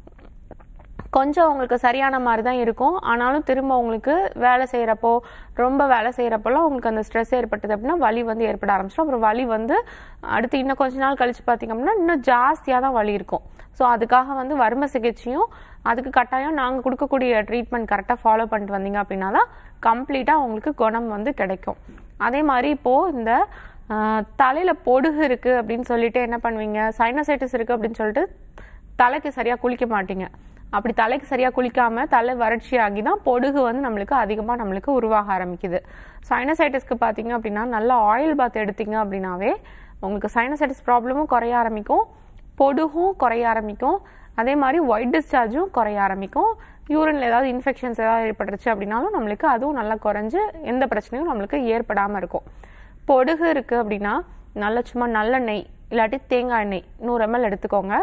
கொஞ்சம் உங்களுக்கு சரியான மாதிரி தான் இருக்கும் ஆனாலும் திரும்ப உங்களுக்கு வேலை செய்கிறப்போ ரொம்ப வேலை செய்கிறப்போலாம் உங்களுக்கு அந்த ஸ்ட்ரெஸ் ஏற்பட்டது அப்படின்னா வலி வந்து ஏற்பட ஆரம்பிச்சிடும் அப்புறம் வலி வந்து அடுத்து இன்னும் கொஞ்ச நாள் கழிச்சு பார்த்தீங்க அப்படின்னா இன்னும் ஜாஸ்தியாக தான் வலி இருக்கும் ஸோ அதுக்காக வந்து வர்ம சிகிச்சையும் அதுக்கு கட்டாயம் நாங்கள் கொடுக்கக்கூடிய ட்ரீட்மெண்ட் கரெக்டாக ஃபாலோ பண்ணிட்டு வந்தீங்க அப்படின்னா தான் கம்ப்ளீட்டாக உங்களுக்கு குணம் வந்து கிடைக்கும் அதே மாதிரி இப்போது இந்த ஆஹ், தலையில பொடுகு இருக்கு அப்படின்னு சொல்லிட்டு என்ன பண்ணுவீங்க சைனசைட்டிஸ் இருக்கு அப்படின்னு சொல்லிட்டு தலைக்கு சரியா குளிக்க மாட்டீங்க அப்படி தலைக்கு சரியா குளிக்காம தலை வறட்சி ஆகி தான் பொடுகு வந்து நம்மளுக்கு அதிகமா நம்மளுக்கு உருவாக ஆரம்பிக்குது சைனசைட்டிஸ்க்கு பாத்தீங்க அப்படின்னா நல்ல ஆயில் பாத் எடுத்தீங்க அப்படின்னாவே உங்களுக்கு சைனசைட்டிஸ் ப்ராப்ளமும் குறைய ஆரம்பிக்கும் பொடுகும் குறைய ஆரம்பிக்கும் அதே மாதிரி ஒயிட் டிஸ்சார்ஜும் குறைய ஆரம்பிக்கும் யூரின்ல ஏதாவது இன்ஃபெக்ஷன்ஸ் ஏதாவது ஏற்பட்டுருச்சு அப்படின்னாலும் நம்மளுக்கு அதுவும் நல்லா குறைஞ்சு எந்த பிரச்சனையும் நம்மளுக்கு ஏற்படாம இருக்கும் பொடுகு இருக்கு அப்படின்னா நல்ல சும்மா நல்லெண்ணெய் இல்லாட்டி தேங்காய் எண்ணெய் நூறு எம்எல் எடுத்துக்கோங்க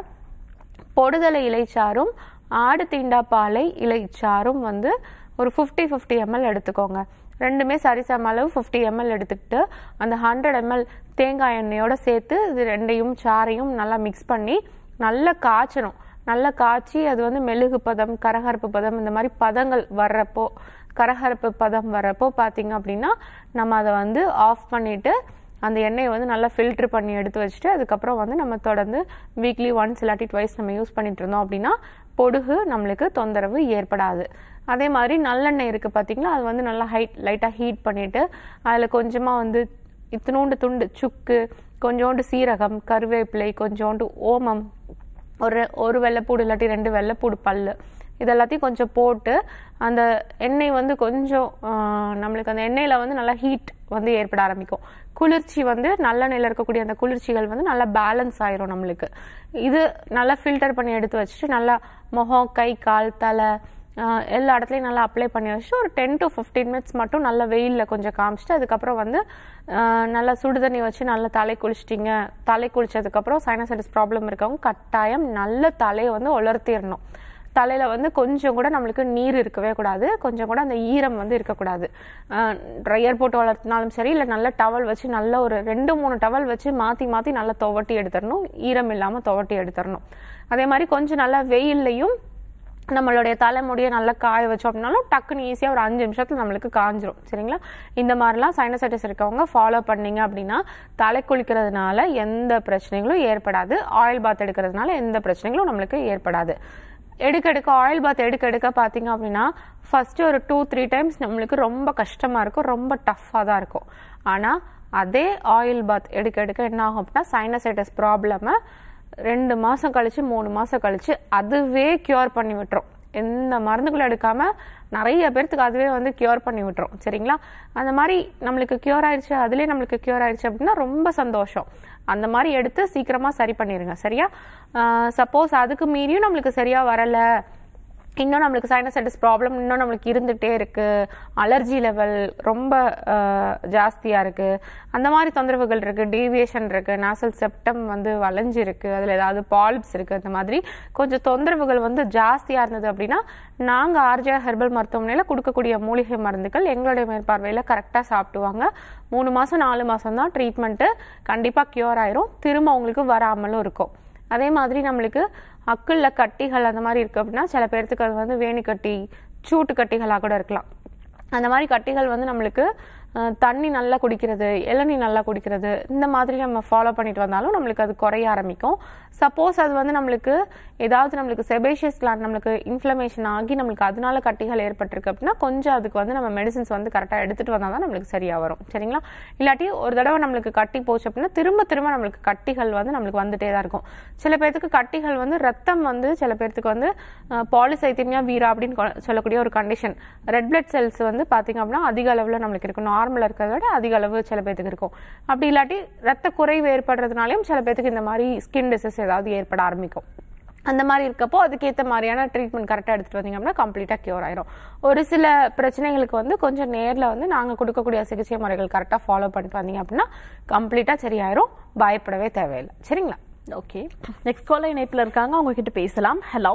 பொடுதலை இலைச்சாரும் ஆடு தீண்டா பாலை இலைச்சாரும் வந்து ஒரு ஃபிஃப்டி ஃபிஃப்டி எம்எல் எடுத்துக்கோங்க ரெண்டுமே சரிசம அளவு ஃபிஃப்டி எம்எல் எடுத்துக்கிட்டு அந்த ஹண்ட்ரட் எம்எல் தேங்காய் எண்ணெயோட சேர்த்து இது ரெண்டையும் சாறையும் நல்லா மிக்ஸ் பண்ணி நல்லா காய்ச்சணும் நல்லா காய்ச்சி அது வந்து மெழுகு பதம் கரகரப்பு பதம் இந்த மாதிரி பதங்கள் வர்றப்போ கரகரப்பு பதம் வர்றப்போ பார்த்தீங்க அப்படின்னா நம்ம அதை வந்து ஆஃப் பண்ணிட்டு அந்த எண்ணெயை வந்து நல்லா ஃபில்டர் பண்ணி எடுத்து வச்சுட்டு அதுக்கப்புறம் வந்து நம்ம தொடர்ந்து வீக்லி ஒன்ஸ் இல்லாட்டி ட்வைஸ் நம்ம யூஸ் பண்ணிட்டு இருந்தோம் அப்படின்னா பொடுகு நம்மளுக்கு தொந்தரவு ஏற்படாது அதே மாதிரி நல்லெண்ணெய் இருக்குது பார்த்தீங்களா அது வந்து நல்லா ஹைட் லைட்டாக ஹீட் பண்ணிவிட்டு அதில் கொஞ்சமாக வந்து இத்தினோண்டு துண்டு சுக்கு கொஞ்சோண்டு சீரகம் கருவேப்பிலை கொஞ்சோண்டு ஓமம் ஒரு ஒரு வெள்ளைப்பூடு இல்லாட்டி ரெண்டு வெள்ளைப்பூடு பல்லு இதெல்லாத்தையும் கொஞ்சம் போட்டு அந்த எண்ணெய் வந்து கொஞ்சம் ஆஹ், நம்மளுக்கு அந்த எண்ணெயில் வந்து நல்லா ஹீட் வந்து ஏற்பட ஆரம்பிக்கும் குளிர்ச்சி வந்து நல்லெண்ணெயில் இருக்கக்கூடிய அந்த குளிர்ச்சிகள் வந்து நல்லா பேலன்ஸ் ஆயிரும் நம்மளுக்கு இது நல்லா ஃபில்டர் பண்ணி எடுத்து வச்சுட்டு நல்லா முகம் கை கால் தலை ஆஹ், எல்லா இடத்துலையும் நல்லா அப்ளை பண்ணி வச்சுட்டு ஒரு டென் டு ஃபிஃப்டீன் மினிட்ஸ் மட்டும் நல்லா வெயிலில் கொஞ்சம் காமிச்சிட்டு அதுக்கப்புறம் வந்து ஆஹ், நல்லா சுடுதண்ணி வச்சு நல்லா தலை குளிச்சிட்டிங்க தலை குளிச்சதுக்கப்புறம் சைனசைட்டிஸ் ப்ராப்ளம் இருக்கவங்க கட்டாயம் நல்ல தலையை வந்து உலர்த்திடணும் தலையில வந்து கொஞ்சம் கூட நம்மளுக்கு நீர் இருக்கவே கூடாது கொஞ்சம் கூட அந்த ஈரம் வந்து இருக்கக்கூடாது ட்ரையர் போட்டு வளர்த்தினாலும் சரி இல்லை நல்ல டவல் வச்சு நல்ல ஒரு ரெண்டு மூணு டவல் வச்சு மாற்றி மாற்றி நல்லா துவட்டி எடுத்துடணும் ஈரம் இல்லாமல் துவட்டி எடுத்துடணும் அதே மாதிரி கொஞ்சம் நல்லா வெயில்லையும் நம்மளுடைய தலைமுடியை நல்லா காய வச்சோம் அப்படின்னாலும் டக்குன்னு ஈஸியாக ஒரு அஞ்சு நிமிஷத்துல நம்மளுக்கு காஞ்சிரும் சரிங்களா இந்த மாதிரிலாம் சைனசைட்டிஸ் இருக்கவங்க ஃபாலோ பண்ணீங்க அப்படின்னா தலை குளிக்கிறதுனால எந்த பிரச்சனைகளும் ஏற்படாது ஆயில் பாத் எடுக்கிறதுனால எந்த பிரச்சனைகளும் நம்மளுக்கு ஏற்படாது எடுக்க எடுக்க ஆயில் பாத் எடுக்க எடுக்க பார்த்தீங்க அப்படின்னா ஃபர்ஸ்ட் ஒரு டூ த்ரீ டைம்ஸ் நம்மளுக்கு ரொம்ப கஷ்டமா இருக்கும் ரொம்ப டஃப்பாக தான் இருக்கும் ஆனால் அதே ஆயில் பாத் எடுக்க எடுக்க என்ன ஆகும் அப்படின்னா சைனசைட்டிஸ் ப்ராப்ளமை ரெண்டு மாசம் கழிச்சு மூணு மாசம் கழிச்சு அதுவே கியூர் பண்ணி விட்டுரும் எந்த மருந்துகளும் எடுக்காம நிறைய பேர்த்துக்கு அதுவே வந்து கியூர் பண்ணி விட்டுரும் சரிங்களா அந்த மாதிரி நம்மளுக்கு கியூர் ஆயிடுச்சு அதுலயே நம்மளுக்கு கியூர் ஆயிடுச்சு அப்படின்னா ரொம்ப சந்தோஷம் அந்த மாதிரி எடுத்து சீக்கிரமா சரி பண்ணிருங்க சரியா சப்போஸ் அதுக்கு மீறியும் நம்மளுக்கு சரியா வரல இன்னும் நம்மளுக்கு சைனசைட்டிஸ் ப்ராப்ளம் இன்னும் நம்மளுக்கு இருந்துகிட்டே இருக்கு அலர்ஜி லெவல் ரொம்ப அஹ், ஜாஸ்தியா இருக்கு அந்த மாதிரி தொந்தரவுகள் இருக்கு டீவியேஷன் இருக்கு நாசல் செப்டம் வந்து வளைஞ்சு இருக்கு அதுல ஏதாவது பாலிப்ஸ் இருக்கு அந்த மாதிரி கொஞ்சம் தொந்தரவுகள் வந்து ஜாஸ்தியா இருந்தது அப்படின்னா நாங்க ஆர்ஜே ஹெர்பல் மருத்துவமனையில கொடுக்கக்கூடிய மூலிகை மருந்துகள் எங்களுடைய மேற்பார்வையில கரெக்டா சாப்பிடுவாங்க மூணு மாசம் நாலு மாசம் தான் ட்ரீட்மெண்ட் கண்டிப்பா கியூர் ஆயிரும் திரும்ப உங்களுக்கு வராமலும் இருக்கும் அதே மாதிரி நம்மளுக்கு அக்குள்ள கட்டிகள் அந்த மாதிரி இருக்கு அப்படின்னா சில பேர்த்துக்கு அது வந்து வேணி கட்டி சூட்டு கட்டிகளாக கூட இருக்கலாம் அந்த மாதிரி கட்டிகள் வந்து நம்மளுக்கு அஹ், தண்ணி நல்லா குடிக்கிறது இளநீ நல்லா குடிக்கிறது இந்த மாதிரி நம்ம ஃபாலோ பண்ணிட்டு வந்தாலும் நம்மளுக்கு அது குறைய ஆரம்பிக்கும் சப்போஸ் அது வந்து நம்மளுக்கு ஏதாவது நம்மளுக்கு செபேஷியஸ் gland நம்மளுக்கு இன்ஃப்ளமேஷன் ஆகி நம்மளுக்கு அதனால கட்டிகள் ஏற்பட்டிருக்கு அப்படின்னா கொஞ்சம் அதுக்கு வந்து நம்ம மெடிசின்ஸ் வந்து கரெக்டாக எடுத்துட்டு வந்தால் தான் நம்மளுக்கு சரியா வரும் சரிங்களா இல்லாட்டி ஒரு தடவை நம்மளுக்கு கட்டி போச்சு அப்படின்னா திரும்ப திரும்ப நம்மளுக்கு கட்டிகள் வந்து நம்மளுக்கு வந்துட்டே தான் இருக்கும் சில பேர்த்துக்கு கட்டிகள் வந்து ரத்தம் வந்து சில பேர்த்துக்கு வந்து பாலிசைத்திமியா வீரா அப்படின்னு கொ- சொல்லக்கூடிய ஒரு கண்டிஷன் ரெட் பிளட் செல்ஸ் வந்து பாத்தீங்க அப்படின்னா அதிக அளவுல நம்மளுக்கு இருக்கும் நார்மலா இருக்கிறத விட அதிக அளவு சில பேர்த்துக்கு இருக்கும் அப்படி இல்லாட்டி ரத்த குறைவு ஏற்படுறதுனாலையும் சில பேர்த்துக்கு இந்த மாதிரி ஸ்கின் டிசீஸ் ஏதாவது ஏற்பட ஆரம்பிக்கும் அந்த மாதிரி இருக்கப்போ அதுக்கேற்ற மாதிரியான ட்ரீட்மெண்ட் கரெக்டாக எடுத்துட்டு வந்தீங்க அப்படின்னா கம்ப்ளீட்டாக கியூர் ஆயிரும் ஒரு சில பிரச்சனைகளுக்கு வந்து கொஞ்சம் நேரில் வந்து நாங்கள் கொடுக்கக்கூடிய சிகிச்சை முறைகள் கரெக்டாக ஃபாலோ பண்ணிட்டு வந்தீங்க அப்படின்னா கம்ப்ளீட்டாக சரியாயிரும் பயப்படவே தேவையில்லை சரிங்களா ஓகே நெக்ஸ்ட் காலர் இணைப்புல இருக்காங்க அவங்க கிட்ட பேசலாம் ஹலோ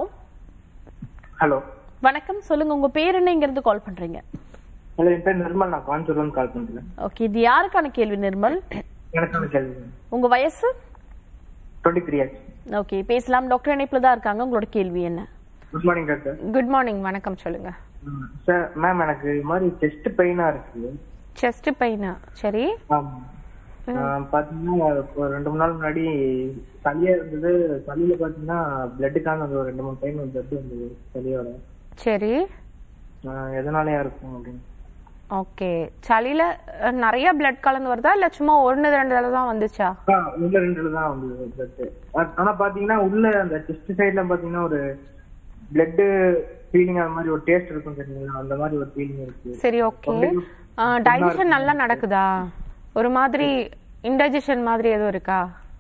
ஹலோ வணக்கம் சொல்லுங்க உங்க பேர் என்ன இங்க இருந்து கால் பண்றீங்க ஹலோ என் பேர் நிர்மல் நான் கோயம்புத்தூர்ல இருந்து கால் பண்றேன் ஓகே இது யாருக்கான கேள்வி நிர்மல் எனக்கான கேள்வி உங்க வயசு டுவெண்ட்டி த்ரீ இயர்ஸ் ஓகே பேசலாம் டாக்டர் இணைப்புல தான் இருக்காங்க உங்களோட கேள்வி என்ன good morning doctor good morning வணக்கம் சொல்லுங்க சார் மேம் எனக்கு இது மாதிரி செஸ்ட் பெயினா இருக்கு செஸ்ட் பெயின் சரி ஆமா ஆஹ் பாத்தீங்கன்னா ஒரு ரெண்டு மூணு நாள் முன்னாடி சளியா இருந்தது சளியில பாத்தீங்கன்னா பிளட்டுக்கான ஒரு ரெண்டு மூணு டைம் பிளட் வந்தது சளியோட சரி ஆஹ் எதனாலயா இருக்கும் அப்படின்னு ஓகே சளியில அஹ், நிறைய பிளட் கலந்து வருதா இல்ல சும்மா ஒன்னு ரெண்டு தடவை தான் வந்துச்சா ஆ, உள்ள ரெண்டுல தான் வந்தது பிளட் ஆனா பாத்தீங்கன்னா உள்ள அந்த செஸ்ட் சைடுல பாத்தீங்கன்னா ஒரு பிளட் ஃபீலிங் அந்த மாதிரி ஒரு டேஸ்ட் இருக்கும் தெரியுங்களா அந்த மாதிரி ஒரு ஃபீலிங் இருக்கு சரி ஓகே டைஜஷன் நல்லா நடக்குதா ஒரு மாதிரி இன்டைஜஷன் மாதிரி எதுவும் இருக்கா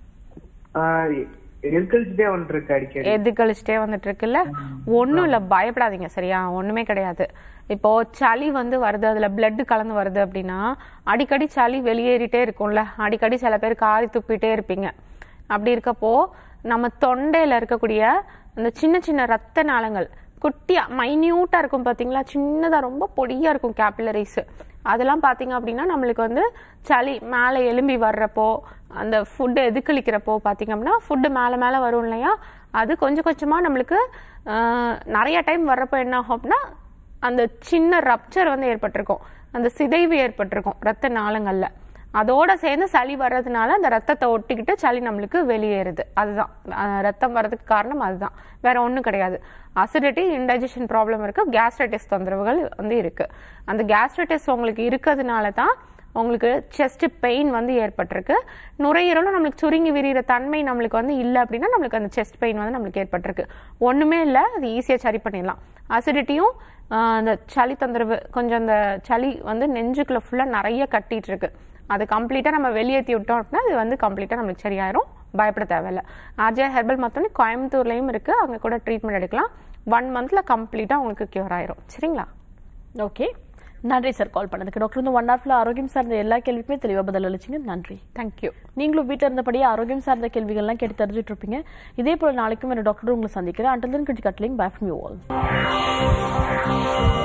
எல்கழிச்சுட்டே வந்துட்டு இருக்கு அடிக்கடி எது கழிச்சிட்டே வந்துட்டு இருக்குல்ல ஒண்ணும் இல்ல பயப்படாதீங்க சரியா ஒண்ணுமே கிடையாது இப்போ சளி வந்து வருது அதுல பிளட் கலந்து வருது அப்படின்னா அடிக்கடி சளி வெளியேறிட்டே இருக்கும்ல அடிக்கடி சில பேர் காரி துப்பிட்டே இருப்பீங்க அப்படி இருக்கப்போ நம்ம தொண்டையில இருக்கக்கூடிய அந்த சின்ன சின்ன ரத்த நாளங்கள் குட்டியா மைன்யூட்டா இருக்கும் பாத்தீங்களா சின்னதா ரொம்ப பொடியா இருக்கும் கேபிலரிஸ் அதெல்லாம் பாத்தீங்க அப்படின்னா நம்மளுக்கு வந்து சளி மேலே எலும்பி வர்றப்போ அந்த ஃபுட்டு எதுக்களிக்கிறப்போ பாத்தீங்க அப்படின்னா ஃபுட்டு மேலே மேலே வரும் இல்லையா அது கொஞ்சம் கொஞ்சமா நம்மளுக்கு ஆஹ், நிறைய டைம் வர்றப்போ என்ன ஆகும் அப்படின்னா அந்த சின்ன ரப்சர் வந்து ஏற்பட்டிருக்கும் அந்த சிதைவு ஏற்பட்டிருக்கும் ரத்த நாளங்கள்ல அதோட சேர்ந்து சளி வர்றதுனால அந்த ரத்தத்தை ஒட்டிக்கிட்டு சளி நம்மளுக்கு வெளியேறுது அதுதான் அஹ் ரத்தம் வர்றதுக்கு காரணம் அதுதான் வேற ஒன்றும் கிடையாது அசிடிட்டி இன்டைஜஷன் ப்ராப்ளம் இருக்கு கேஸ்ட்ரைட்டிஸ் தொந்தரவுகள் வந்து இருக்கு அந்த கேஸ்ட்ரைட்டிஸ் உங்களுக்கு இருக்கிறதுனால தான் உங்களுக்கு செஸ்ட் பெயின் வந்து ஏற்பட்டிருக்கு நுரையீரலும் நம்மளுக்கு சுருங்கி விரிகிற தன்மை நம்மளுக்கு வந்து இல்லை அப்படின்னா நம்மளுக்கு அந்த செஸ்ட் பெயின் வந்து நம்மளுக்கு ஏற்பட்டிருக்கு ஒண்ணுமே இல்லை அது ஈஸியாக சரி பண்ணிடலாம் அசிடிட்டியும் அந்த சளி தொந்தரவு கொஞ்சம் அந்த சளி வந்து நெஞ்சுக்குள்ள ஃபுல்லாக நிறைய கட்டிட்டு இருக்கு அது கம்ப்ளீட்டாக நம்ம வெளியேற்றி விட்டோம் அப்படின்னா அது வந்து கம்ப்ளீட்டாக நம்மளுக்கு சரியாயிரும் பயப்பட தேவையில்ல ஆர்ஜே ஹெர்பல் மற்றொன்று கோயம்புத்தூர்லேயும் இருக்கு அங்கே கூட ட்ரீட்மெண்ட் எடுக்கலாம் ஒன் மந்த்ல கம்ப்ளீட்டாக உங்களுக்கு கியூர் ஆயிரும் சரிங்களா ஓகே நன்றி சார் கால் பண்ணதுக்கு டாக்டர் இந்த ஒன் ஹவர்ல ஆரோக்கியம் சார்ந்த எல்லா கேள்விக்குமே தெளிவா பதில் அளிச்சிங்க நன்றி தேங்க்யூ நீங்களும் வீட்டில் இருந்தபடியே ஆரோக்கியம் சார்ந்த கேள்விகள்லாம் கேட்டு தெரிஞ்சுட்டு இருப்பீங்க இதே போல நாளைக்கும் ஒரு டாக்டர் உங்களை சந்திக்கிறேன் until cuddling bye from you all